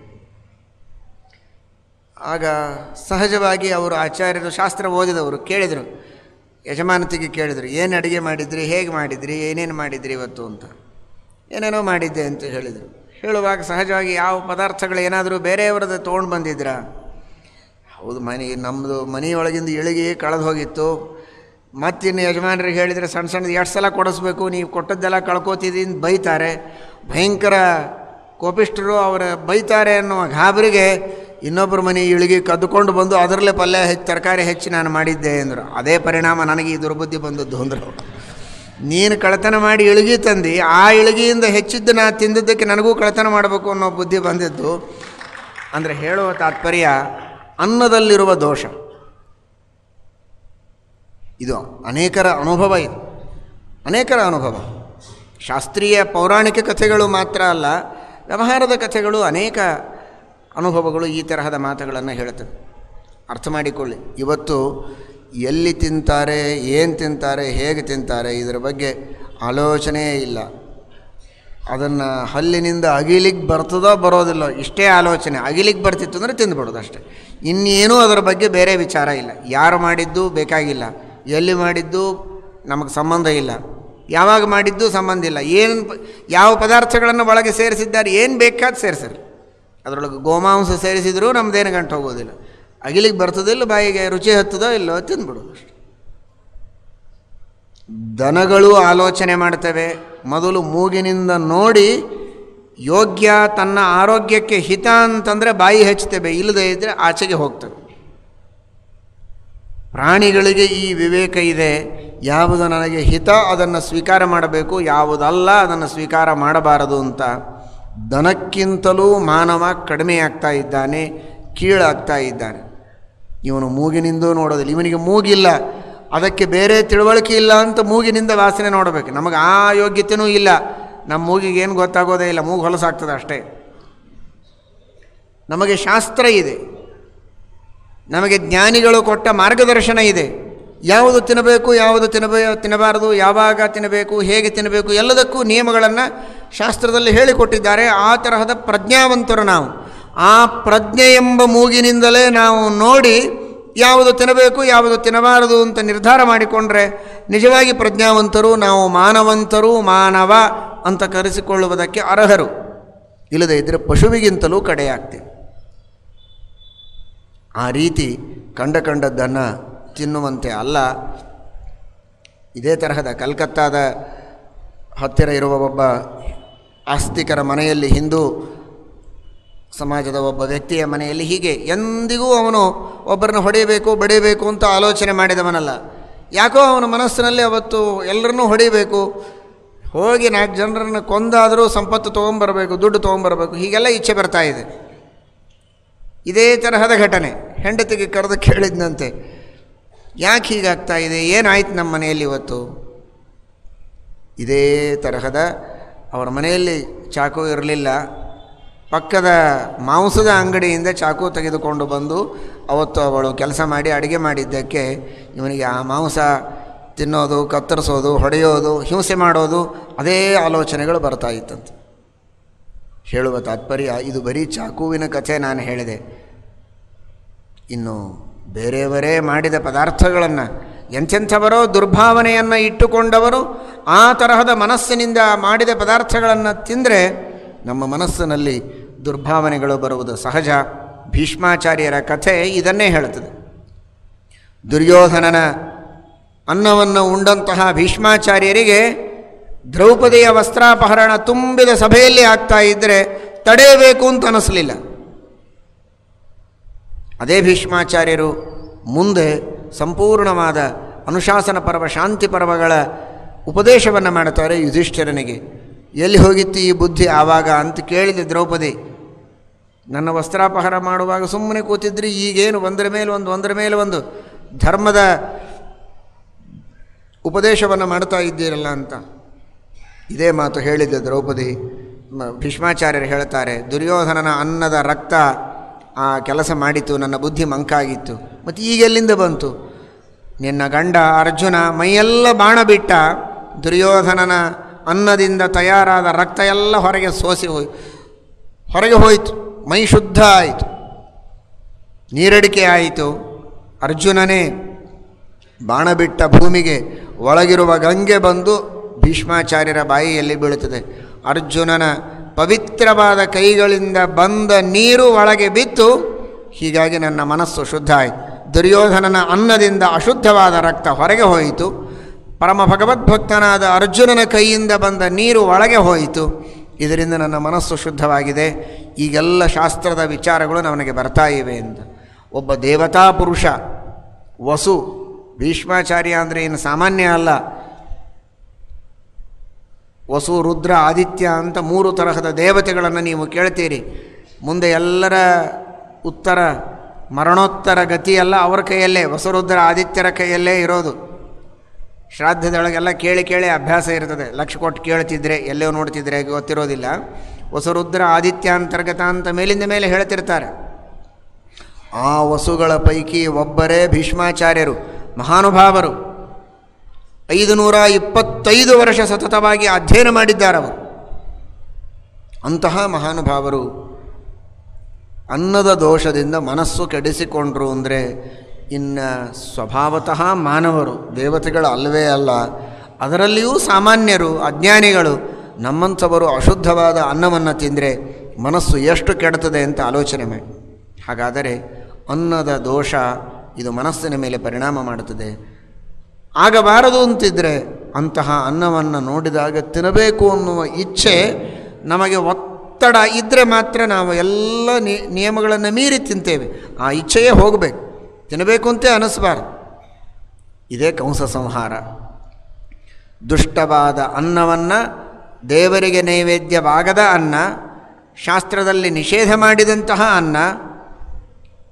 ಆಗ ಸಹಜವಾಗಿ ಅವರು ಆಚಾರ್ಯರು ಶಾಸ್ತ್ರ ಓದಿದವರು ಕೇಳಿದರು ಯಜಮಾನತಿಗೆ ಕೇಳಿದರು ಏನು ಅಡುಗೆ ಮಾಡಿದ್ರಿ ಹೇಗೆ ಮಾಡಿದ್ರಿ ಏನೇನು ಮಾಡಿದ್ರಿ ಇವತ್ತು ಅಂತ ಏನೇನೋ ಮಾಡಿದ್ದೆ ಅಂತ ಹೇಳಿದರು ಹೇಳುವಾಗ ಸಹಜವಾಗಿ ಯಾವ ಪದಾರ್ಥಗಳು ಏನಾದರೂ ಬೇರೆಯವರದ್ದು ತೊಗೊಂಡು ಬಂದಿದ್ರಾ ಹೌದು ಮನೆ ನಮ್ಮದು ಮನೆಯೊಳಗಿಂದ ಇಳಿಗೆ ಕಳೆದು ಹೋಗಿತ್ತು ಮತ್ತಿನ್ನು ಯಜಮಾನರಿಗೆ ಹೇಳಿದರೆ ಸಣ್ಣ ಸಣ್ಣದು ಎಷ್ಟು ಸಲ ಕೊಡಿಸ್ಬೇಕು ನೀವು ಕೊಟ್ಟದ್ದೆಲ್ಲ ಕಳ್ಕೊತಿದ್ದೀನಿ ಬೈತಾರೆ ಭಯಂಕರ ಕೋಪಿಷ್ಠರು ಅವರ ಬೈತಾರೆ ಅನ್ನುವ ಗಾಬರಿಗೆ ಇನ್ನೊಬ್ಬರ ಮನೆ ಇಳಿಗೆ ಕದ್ದುಕೊಂಡು ಬಂದು ಅದರಲ್ಲೇ ಪಲ್ಯ ಹೆಚ್ಚು ತರಕಾರಿ ಹೆಚ್ಚಿ ನಾನು ಮಾಡಿದ್ದೆ ಅಂದರು ಅದೇ ಪರಿಣಾಮ ನನಗೆ ಈ ದುರ್ಬುದ್ಧಿ ಬಂದದ್ದು ಅಂದರು ನೀನು ಕಳತನ ಮಾಡಿ ಇಳಿಗೆ ತಂದು ಆ ಇಳಿಗೆಯಿಂದ ಹೆಚ್ಚಿದ್ದು ನಾ ತಿಂದಿದ್ದಕ್ಕೆ ನನಗೂ ಕಳತನ ಮಾಡಬೇಕು ಅನ್ನೋ ಬುದ್ಧಿ ಬಂದಿದ್ದು ಅಂದರೆ ಹೇಳುವ ತಾತ್ಪರ್ಯ ಅನ್ನದಲ್ಲಿರುವ ದೋಷ ಇದು ಅನೇಕರ ಅನುಭವ ಇದು ಅನೇಕರ ಅನುಭವ ಶಾಸ್ತ್ರೀಯ ಪೌರಾಣಿಕ ಕಥೆಗಳು ಮಾತ್ರ ಅಲ್ಲ ವ್ಯವಹಾರದ ಕಥೆಗಳು ಅನೇಕ ಅನುಭವಗಳು ಈ ತರಹದ ಮಾತುಗಳನ್ನು ಹೇಳುತ್ತವೆ ಅರ್ಥ ಮಾಡಿಕೊಳ್ಳಿ ಇವತ್ತು ಎಲ್ಲಿ ತಿಂತಾರೆ ಏನು ತಿಂತಾರೆ ಹೇಗೆ ತಿಂತಾರೆ ಇದರ ಬಗ್ಗೆ ಆಲೋಚನೆಯೇ ಇಲ್ಲ ಅದನ್ನು ಹಲ್ಲಿನಿಂದ ಅಗಿಲಿಕ್ಕೆ ಬರ್ತದೋ ಬರೋದಿಲ್ಲೋ ಇಷ್ಟೇ ಆಲೋಚನೆ ಅಗಿಲಿಕ್ಕೆ ಬರ್ತಿತ್ತು ಅಂದರೆ ತಿಂದ್ಬಿಡೋದು ಅಷ್ಟೇ ಇನ್ನೇನೂ ಅದರ ಬಗ್ಗೆ ಬೇರೆ ವಿಚಾರ ಇಲ್ಲ ಯಾರು ಮಾಡಿದ್ದು ಬೇಕಾಗಿಲ್ಲ ಎಲ್ಲಿ ಮಾಡಿದ್ದು ನಮಗೆ ಸಂಬಂಧ ಇಲ್ಲ ಯಾವಾಗ ಮಾಡಿದ್ದು ಸಂಬಂಧ ಇಲ್ಲ ಏನು ಪ- ಯಾವ ಪದಾರ್ಥಗಳನ್ನು ಒಳಗೆ ಸೇರಿಸಿದ್ದಾರೆ ಏನು ಬೇಕಾದ ಸೇರಿಸಿರಿ ಅದರೊಳಗೆ ಗೋಮಾಂಸ ಸೇರಿಸಿದರೂ ನಮ್ಮದೇನು ಗಂಟು ಹೋಗೋದಿಲ್ಲ ಅಗಿಲಿಗೆ ಬರ್ತದಿಲ್ಲ ಬಾಯಿಗೆ ರುಚಿ ಹತ್ತದೋ ಇಲ್ಲೋ ತಿಂದ್ಬಿಡೋದು ಅಷ್ಟೆ ದನಗಳು ಆಲೋಚನೆ ಮಾಡ್ತವೆ ಮೊದಲು ಮೂಗಿನಿಂದ ನೋಡಿ ಯೋಗ್ಯ ತನ್ನ ಆರೋಗ್ಯಕ್ಕೆ ಹಿತ ಅಂತಂದರೆ ಬಾಯಿ ಹಚ್ತೇವೆ ಇಲ್ಲದೇ ಇದ್ದರೆ ಆಚೆಗೆ ಹೋಗ್ತವೆ ಪ್ರಾಣಿಗಳಿಗೆ ಈ ವಿವೇಕ ಇದೆ ಯಾವುದು ನನಗೆ ಹಿತ ಅದನ್ನು ಸ್ವೀಕಾರ ಮಾಡಬೇಕು ಯಾವುದಲ್ಲ ಅದನ್ನು ಸ್ವೀಕಾರ ಮಾಡಬಾರದು ಅಂತ ದನಕ್ಕಿಂತಲೂ ಮಾನವ ಕಡಿಮೆಯಾಗ್ತಾ ಇದ್ದಾನೆ ಕೀಳಾಗ್ತಾ ಇದ್ದಾನೆ ಇವನು ಮೂಗಿನಿಂದೂ ನೋಡೋದಿಲ್ಲ ಇವನಿಗೆ ಮೂಗಿಲ್ಲ ಅದಕ್ಕೆ ಬೇರೆ ತಿಳುವಳಿಕೆ ಇಲ್ಲ ಅಂತ ಮೂಗಿನಿಂದ ವಾಸನೆ ನೋಡಬೇಕು ನಮಗೆ ಆ ಯೋಗ್ಯತೆಯೂ ಇಲ್ಲ ನಮ್ಮ ಮೂಗಿಗೆ ಏನು ಗೊತ್ತಾಗೋದೇ ಇಲ್ಲ ಮೂಗು ಹೊಲಸಾಗ್ತದೆ ಅಷ್ಟೇ ನಮಗೆ ಶಾಸ್ತ್ರ ಇದೆ ನಮಗೆ ಜ್ಞಾನಿಗಳು ಕೊಟ್ಟ ಮಾರ್ಗದರ್ಶನ ಇದೆ ಯಾವುದು ತಿನ್ನಬೇಕು ಯಾವುದು ತಿನ್ನಬೇ ತಿನ್ನಬಾರದು ಯಾವಾಗ ತಿನ್ನಬೇಕು ಹೇಗೆ ತಿನ್ನಬೇಕು ಎಲ್ಲದಕ್ಕೂ ನಿಯಮಗಳನ್ನು ಶಾಸ್ತ್ರದಲ್ಲಿ ಹೇಳಿಕೊಟ್ಟಿದ್ದಾರೆ ಆ ತರಹದ ಪ್ರಜ್ಞಾವಂತರು ನಾವು ಆ ಪ್ರಜ್ಞೆ ಎಂಬ ಮೂಗಿನಿಂದಲೇ ನಾವು ನೋಡಿ ಯಾವುದು ತಿನ್ನಬೇಕು ಯಾವುದು ತಿನ್ನಬಾರದು ಅಂತ ನಿರ್ಧಾರ ಮಾಡಿಕೊಂಡ್ರೆ ನಿಜವಾಗಿ ಪ್ರಜ್ಞಾವಂತರು ನಾವು ಮಾನವಂತರು ಮಾನವ ಅಂತ ಕರೆಸಿಕೊಳ್ಳುವುದಕ್ಕೆ ಅರ್ಹರು ಇಲ್ಲದೇ ಇದ್ದರೆ ಪಶುವಿಗಿಂತಲೂ ಕಡೆಯಾಗ್ತೇವೆ ಆ ರೀತಿ ಕಂಡ ಕಂಡದ್ದನ್ನು ತಿನ್ನುವಂತೆ ಅಲ್ಲ ಇದೇ ತರಹದ ಕಲ್ಕತ್ತಾದ ಹತ್ತಿರ ಇರುವ ಒಬ್ಬ ಆಸ್ತಿಕರ ಮನೆಯಲ್ಲಿ ಹಿಂದೂ ಸಮಾಜದ ಒಬ್ಬ ವ್ಯಕ್ತಿಯ ಮನೆಯಲ್ಲಿ ಹೀಗೆ ಎಂದಿಗೂ ಅವನು ಒಬ್ಬರನ್ನು ಹೊಡೆಯಬೇಕು ಬಡಿಯಬೇಕು ಅಂತ ಆಲೋಚನೆ ಮಾಡಿದವನಲ್ಲ ಯಾಕೋ ಅವನ ಮನಸ್ಸಿನಲ್ಲಿ ಅವತ್ತು ಎಲ್ಲರನ್ನೂ ಹೊಡಿಬೇಕು ಹೋಗಿ ನಾಲ್ಕು ಜನರನ್ನು ಕೊಂದಾದರೂ ಸಂಪತ್ತು ತೊಗೊಂಬರಬೇಕು ದುಡ್ಡು ತೊಗೊಂಬರಬೇಕು ಹೀಗೆಲ್ಲ ಇಚ್ಛೆ ಬರ್ತಾ ಇದೆ ಇದೇ ತರಹದ ಘಟನೆ ಹೆಂಡತಿಗೆ ಕರೆದು ಕೇಳಿದ್ನಂತೆ ಯಾಕೆ ಹೀಗಾಗ್ತಾ ಇದೆ ಏನಾಯ್ತು ನಮ್ಮ ಮನೆಯಲ್ಲಿ ಇವತ್ತು ಇದೇ ತರಹದ ಅವರ ಮನೆಯಲ್ಲಿ ಚಾಕು ಇರಲಿಲ್ಲ ಪಕ್ಕದ ಮಾಂಸದ ಅಂಗಡಿಯಿಂದ ಚಾಕು ತೆಗೆದುಕೊಂಡು ಬಂದು ಅವತ್ತು ಅವಳು ಕೆಲಸ ಮಾಡಿ ಅಡುಗೆ ಮಾಡಿದ್ದಕ್ಕೆ ಇವನಿಗೆ ಆ ಮಾಂಸ ತಿನ್ನೋದು ಕತ್ತರಿಸೋದು ಹೊಡೆಯೋದು ಹಿಂಸೆ ಮಾಡೋದು ಅದೇ ಆಲೋಚನೆಗಳು ಬರ್ತಾ ಇತ್ತಂತೆ ಹೇಳುವ ತಾತ್ಪರ್ಯ ಇದು ಬರೀ ಚಾಕುವಿನ ಕಥೆ ನಾನು ಹೇಳಿದೆ ಇನ್ನು ಬೇರೆಯವರೇ ಮಾಡಿದ ಪದಾರ್ಥಗಳನ್ನು ಎಂಥೆಂಥವರೋ ದುರ್ಭಾವನೆಯನ್ನು ಇಟ್ಟುಕೊಂಡವರು ಆ ತರಹದ ಮನಸ್ಸಿನಿಂದ ಮಾಡಿದ ಪದಾರ್ಥಗಳನ್ನು ತಿಂದರೆ ನಮ್ಮ ಮನಸ್ಸಿನಲ್ಲಿ ದುರ್ಭಾವನೆಗಳು ಬರುವುದು ಸಹಜ ಭೀಷ್ಮಾಚಾರ್ಯರ ಕಥೆ ಇದನ್ನೇ ಹೇಳುತ್ತದೆ ದುರ್ಯೋಧನನ ಅನ್ನವನ್ನು ಉಂಡಂತಹ ಭೀಷ್ಮಾಚಾರ್ಯರಿಗೆ ದ್ರೌಪದಿಯ ವಸ್ತ್ರಾಪಹರಣ ತುಂಬಿದ ಸಭೆಯಲ್ಲಿ ಆಗ್ತಾ ಇದ್ದರೆ ತಡೆಯಬೇಕು ಅಂತ ಅನಿಸಲಿಲ್ಲ ಅದೇ ಭೀಷ್ಮಾಚಾರ್ಯರು ಮುಂದೆ ಸಂಪೂರ್ಣವಾದ ಅನುಶಾಸನ ಪರ್ವ ಶಾಂತಿ ಪರ್ವಗಳ ಉಪದೇಶವನ್ನು ಮಾಡುತ್ತಾರೆ ಯುಧಿಷ್ಠಿರನಿಗೆ ಎಲ್ಲಿ ಹೋಗಿತ್ತು ಈ ಬುದ್ಧಿ ಆವಾಗ ಅಂತ ಕೇಳಿದೆ ದ್ರೌಪದಿ ನನ್ನ ವಸ್ತ್ರಾಪಹಾರ ಮಾಡುವಾಗ ಸುಮ್ಮನೆ ಕೂತಿದ್ರಿ ಈಗೇನು ಒಂದರ ಮೇಲೆ ಒಂದು ಒಂದರ ಮೇಲೆ ಒಂದು ಧರ್ಮದ ಉಪದೇಶವನ್ನು ಮಾಡ್ತಾ ಇದ್ದೀರಲ್ಲ ಅಂತ ಇದೇ ಮಾತು ಹೇಳಿದ್ದೆ ದ್ರೌಪದಿ ಮ- ಭೀಷ್ಮಾಚಾರ್ಯರು ಹೇಳ್ತಾರೆ ದುರ್ಯೋಧನನ ಅನ್ನದ ರಕ್ತ ಆ ಕೆಲಸ ಮಾಡಿತು ನನ್ನ ಬುದ್ಧಿ ಮಂಕಾಗಿತ್ತು ಮತ್ತು ಈಗೆಲ್ಲಿಂದ ಬಂತು ನಿನ್ನ ಗಂಡ ಅರ್ಜುನ ಮೈಯೆಲ್ಲ ಬಾಣ ಬಿಟ್ಟ ದುರ್ಯೋಧನನ ಅನ್ನದಿಂದ ತಯಾರಾದ ರಕ್ತ ಎಲ್ಲ ಹೊರಗೆ ಸೋಸಿ ಹೋಯ್ ಹೊರಗೆ ಹೋಯಿತು ಮೈ ಶುದ್ಧ ಆಯಿತು ನೀರಡಿಕೆ ಆಯಿತು ಅರ್ಜುನನೇ ಬಾಣ ಬಿಟ್ಟ ಭೂಮಿಗೆ ಒಳಗಿರುವ ಗಂಗೆ ಬಂದು ಭೀಷ್ಮಾಚಾರ್ಯರ ಬಾಯಿಯಲ್ಲಿ ಬೀಳುತ್ತದೆ ಅರ್ಜುನನ ಪವಿತ್ರವಾದ ಕೈಗಳಿಂದ ಬಂದ ನೀರು ಒಳಗೆ ಬಿತ್ತು ಹೀಗಾಗಿ ನನ್ನ ಮನಸ್ಸು ಶುದ್ಧ ಆಯಿತು ದುರ್ಯೋಧನನ ಅನ್ನದಿಂದ ಅಶುದ್ಧವಾದ ರಕ್ತ ಹೊರಗೆ ಹೋಯಿತು ಪರಮ ಭಗವದ್ಭಕ್ತನಾದ ಅರ್ಜುನನ ಕೈಯಿಂದ ಬಂದ ನೀರು ಒಳಗೆ ಹೋಯಿತು ಇದರಿಂದ ನನ್ನ ಮನಸ್ಸು ಶುದ್ಧವಾಗಿದೆ ಈಗೆಲ್ಲ ಶಾಸ್ತ್ರದ ವಿಚಾರಗಳು ನನಗೆ ಬರ್ತಾ ಇವೆ ಅಂತ ಒಬ್ಬ ದೇವತಾ ಪುರುಷ ವಸು ಭೀಷ್ಮಾಚಾರ್ಯ ಅಂದರೆ ಏನು ಸಾಮಾನ್ಯ ಅಲ್ಲ ವಸು ರುದ್ರ ಆದಿತ್ಯ ಅಂತ ಮೂರು ತರಹದ ದೇವತೆಗಳನ್ನು ನೀವು ಕೇಳ್ತೀರಿ ಮುಂದೆ ಎಲ್ಲರ ಉತ್ತರ ಮರಣೋತ್ತರ ಗತಿಯೆಲ್ಲ ಅವರ ಕೈಯಲ್ಲೇ ವಸುರುದ್ರ ಆದಿತ್ಯರ ಕೈಯಲ್ಲೇ ಇರೋದು ಶ್ರಾದ್ದದೊಳಗೆಲ್ಲ ಕೇಳಿ ಕೇಳಿ ಅಭ್ಯಾಸ ಇರ್ತದೆ ಲಕ್ಷ ಕೊಟ್ಟು ಕೇಳ್ತಿದ್ರೆ ಎಲ್ಲೋ ನೋಡ್ತಿದ್ರೆ ಗೊತ್ತಿರೋದಿಲ್ಲ ವಸುರುದ್ರ ಆದಿತ್ಯ ಅಂತರ್ಗತ ಅಂತ ಮೇಲಿಂದ ಮೇಲೆ ಹೇಳ್ತಿರ್ತಾರೆ ಆ ವಸುಗಳ ಪೈಕಿ ಒಬ್ಬರೇ ಭೀಷ್ಮಾಚಾರ್ಯರು ಮಹಾನುಭಾವರು ಐದು ನೂರ ಇಪ್ಪತ್ತೈದು ವರ್ಷ ಸತತವಾಗಿ ಅಧ್ಯಯನ ಮಾಡಿದ್ದಾರವರು ಅಂತಹ ಮಹಾನುಭಾವರು ಅನ್ನದ ದೋಷದಿಂದ ಮನಸ್ಸು ಕೆಡಿಸಿಕೊಂಡ್ರು ಅಂದರೆ ಇನ್ನು ಸ್ವಭಾವತಃ ಮಾನವರು ದೇವತೆಗಳು ಅಲ್ಲವೇ ಅಲ್ಲ ಅದರಲ್ಲಿಯೂ ಸಾಮಾನ್ಯರು ಅಜ್ಞಾನಿಗಳು ನಮ್ಮಂಥವರು ಅಶುದ್ಧವಾದ ಅನ್ನವನ್ನು ತಿಂದರೆ ಮನಸ್ಸು ಎಷ್ಟು ಕೆಡುತ್ತದೆ ಅಂತ ಆಲೋಚನೆ ಮಾಡಿ ಹಾಗಾದರೆ ಅನ್ನದ ದೋಷ ಇದು ಮನಸ್ಸಿನ ಮೇಲೆ ಪರಿಣಾಮ ಮಾಡುತ್ತದೆ ಆಗಬಾರದು ಅಂತಿದ್ದರೆ ಅಂತಹ ಅನ್ನವನ್ನು ನೋಡಿದಾಗ ತಿನ್ನಬೇಕು ಅನ್ನುವ ಇಚ್ಛೆ ನಮಗೆ ಒತ್ತಡ ಇದ್ದರೆ ಮಾತ್ರ ನಾವು ಎಲ್ಲ ನಿ- ನಿಯಮಗಳನ್ನು ಮೀರಿ ತಿಂತೇವೆ ಆ ಇಚ್ಛೆಯೇ ಹೋಗಬೇಕು ತಿನ್ನಬೇಕು ಅಂತೇ ಅನಿಸ್ಬಾರ್ದು ಇದೇ ಕಂಸ ಸಂಹಾರ ದುಷ್ಟವಾದ ಅನ್ನವನ್ನು ದೇವರಿಗೆ ನೈವೇದ್ಯವಾಗದ ಅನ್ನ ಶಾಸ್ತ್ರದಲ್ಲಿ ನಿಷೇಧ ಮಾಡಿದಂತಹ ಅನ್ನ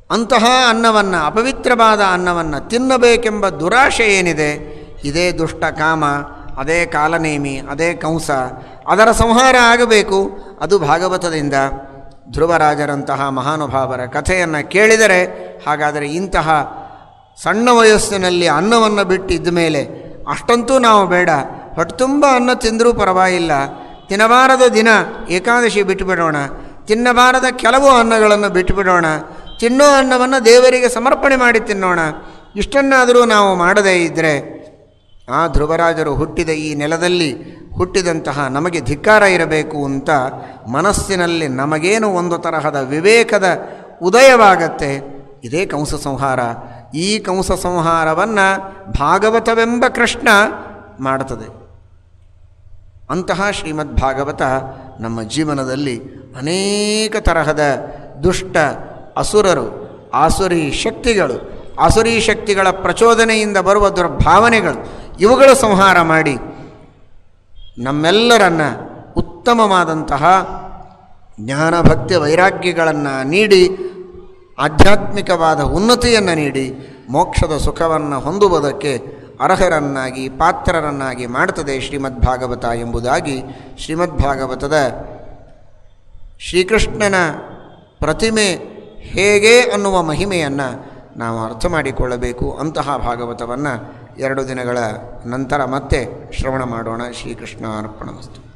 ಅಂತಹ ಅನ್ನವನ್ನು ಅಪವಿತ್ರವಾದ ಅನ್ನವನ್ನು ತಿನ್ನಬೇಕೆಂಬ ದುರಾಶೆ ಏನಿದೆ ಇದೇ ದುಷ್ಟ ಕಾಮ ಅದೇ ಕಾಲನೇಮಿ ಅದೇ ಕಂಸ ಅದರ ಸಂಹಾರ ಆಗಬೇಕು ಅದು ಭಾಗವತದಿಂದ ಧ್ರುವರಾಜರಂತಹ ಮಹಾನುಭಾವರ ಕಥೆಯನ್ನು ಕೇಳಿದರೆ ಹಾಗಾದರೆ ಇಂತಹ ಸಣ್ಣ ವಯಸ್ಸಿನಲ್ಲಿ ಅನ್ನವನ್ನು ಬಿಟ್ಟಿದ್ದ ಮೇಲೆ ಅಷ್ಟಂತೂ ನಾವು ಬೇಡ ಹೊಟ್ಟೆ ತುಂಬ ಅನ್ನ ತಿಂದರೂ ಪರವಾಗಿಲ್ಲ ತಿನ್ನಬಾರದ ದಿನ ಏಕಾದಶಿ ಬಿಟ್ಟುಬಿಡೋಣ ತಿನ್ನಬಾರದ ಕೆಲವು ಅನ್ನಗಳನ್ನು ಬಿಟ್ಟುಬಿಡೋಣ ತಿನ್ನೋ ಅನ್ನವನ್ನು ದೇವರಿಗೆ ಸಮರ್ಪಣೆ ಮಾಡಿ ತಿನ್ನೋಣ ಇಷ್ಟನ್ನಾದರೂ ನಾವು ಮಾಡದೇ ಇದ್ದರೆ ಆ ಧ್ರುವರಾಜರು ಹುಟ್ಟಿದ ಈ ನೆಲದಲ್ಲಿ ಹುಟ್ಟಿದಂತಹ ನಮಗೆ ಧಿಕ್ಕಾರ ಇರಬೇಕು ಅಂತ ಮನಸ್ಸಿನಲ್ಲಿ ನಮಗೇನು ಒಂದು ತರಹದ ವಿವೇಕದ ಉದಯವಾಗತ್ತೆ ಇದೇ ಕಂಸ ಸಂಹಾರ ಈ ಕಂಸ ಸಂಹಾರವನ್ನು ಭಾಗವತವೆಂಬ ಕೃಷ್ಣ ಮಾಡುತ್ತದೆ ಅಂತಹ ಶ್ರೀಮದ್ ಭಾಗವತ ನಮ್ಮ ಜೀವನದಲ್ಲಿ ಅನೇಕ ತರಹದ ದುಷ್ಟ ಅಸುರರು ಆಸುರಿ ಶಕ್ತಿಗಳು ಆಸುರಿ ಶಕ್ತಿಗಳ ಪ್ರಚೋದನೆಯಿಂದ ಬರುವ ದುರ್ಭಾವನೆಗಳು ಇವುಗಳ ಸಂಹಾರ ಮಾಡಿ ನಮ್ಮೆಲ್ಲರನ್ನ ಉತ್ತಮವಾದಂತಹ ಜ್ಞಾನ ಭಕ್ತಿ ವೈರಾಗ್ಯಗಳನ್ನು ನೀಡಿ ಆಧ್ಯಾತ್ಮಿಕವಾದ ಉನ್ನತಿಯನ್ನು ನೀಡಿ ಮೋಕ್ಷದ ಸುಖವನ್ನು ಹೊಂದುವುದಕ್ಕೆ ಅರ್ಹರನ್ನಾಗಿ ಪಾತ್ರರನ್ನಾಗಿ ಮಾಡುತ್ತದೆ ಶ್ರೀಮದ್ ಭಾಗವತ ಎಂಬುದಾಗಿ ಶ್ರೀಮದ್ ಭಾಗವತದ ಶ್ರೀಕೃಷ್ಣನ ಪ್ರತಿಮೆ ಹೇಗೆ ಅನ್ನುವ ಮಹಿಮೆಯನ್ನು ನಾವು ಅರ್ಥ ಮಾಡಿಕೊಳ್ಳಬೇಕು ಅಂತಹ ಭಾಗವತವನ್ನು ಎರಡು ದಿನಗಳ ನಂತರ ಮತ್ತೆ ಶ್ರವಣ ಮಾಡೋಣ ಶ್ರೀಕೃಷ್ಣ ಅರ್ಪಣ ವಸ್ತು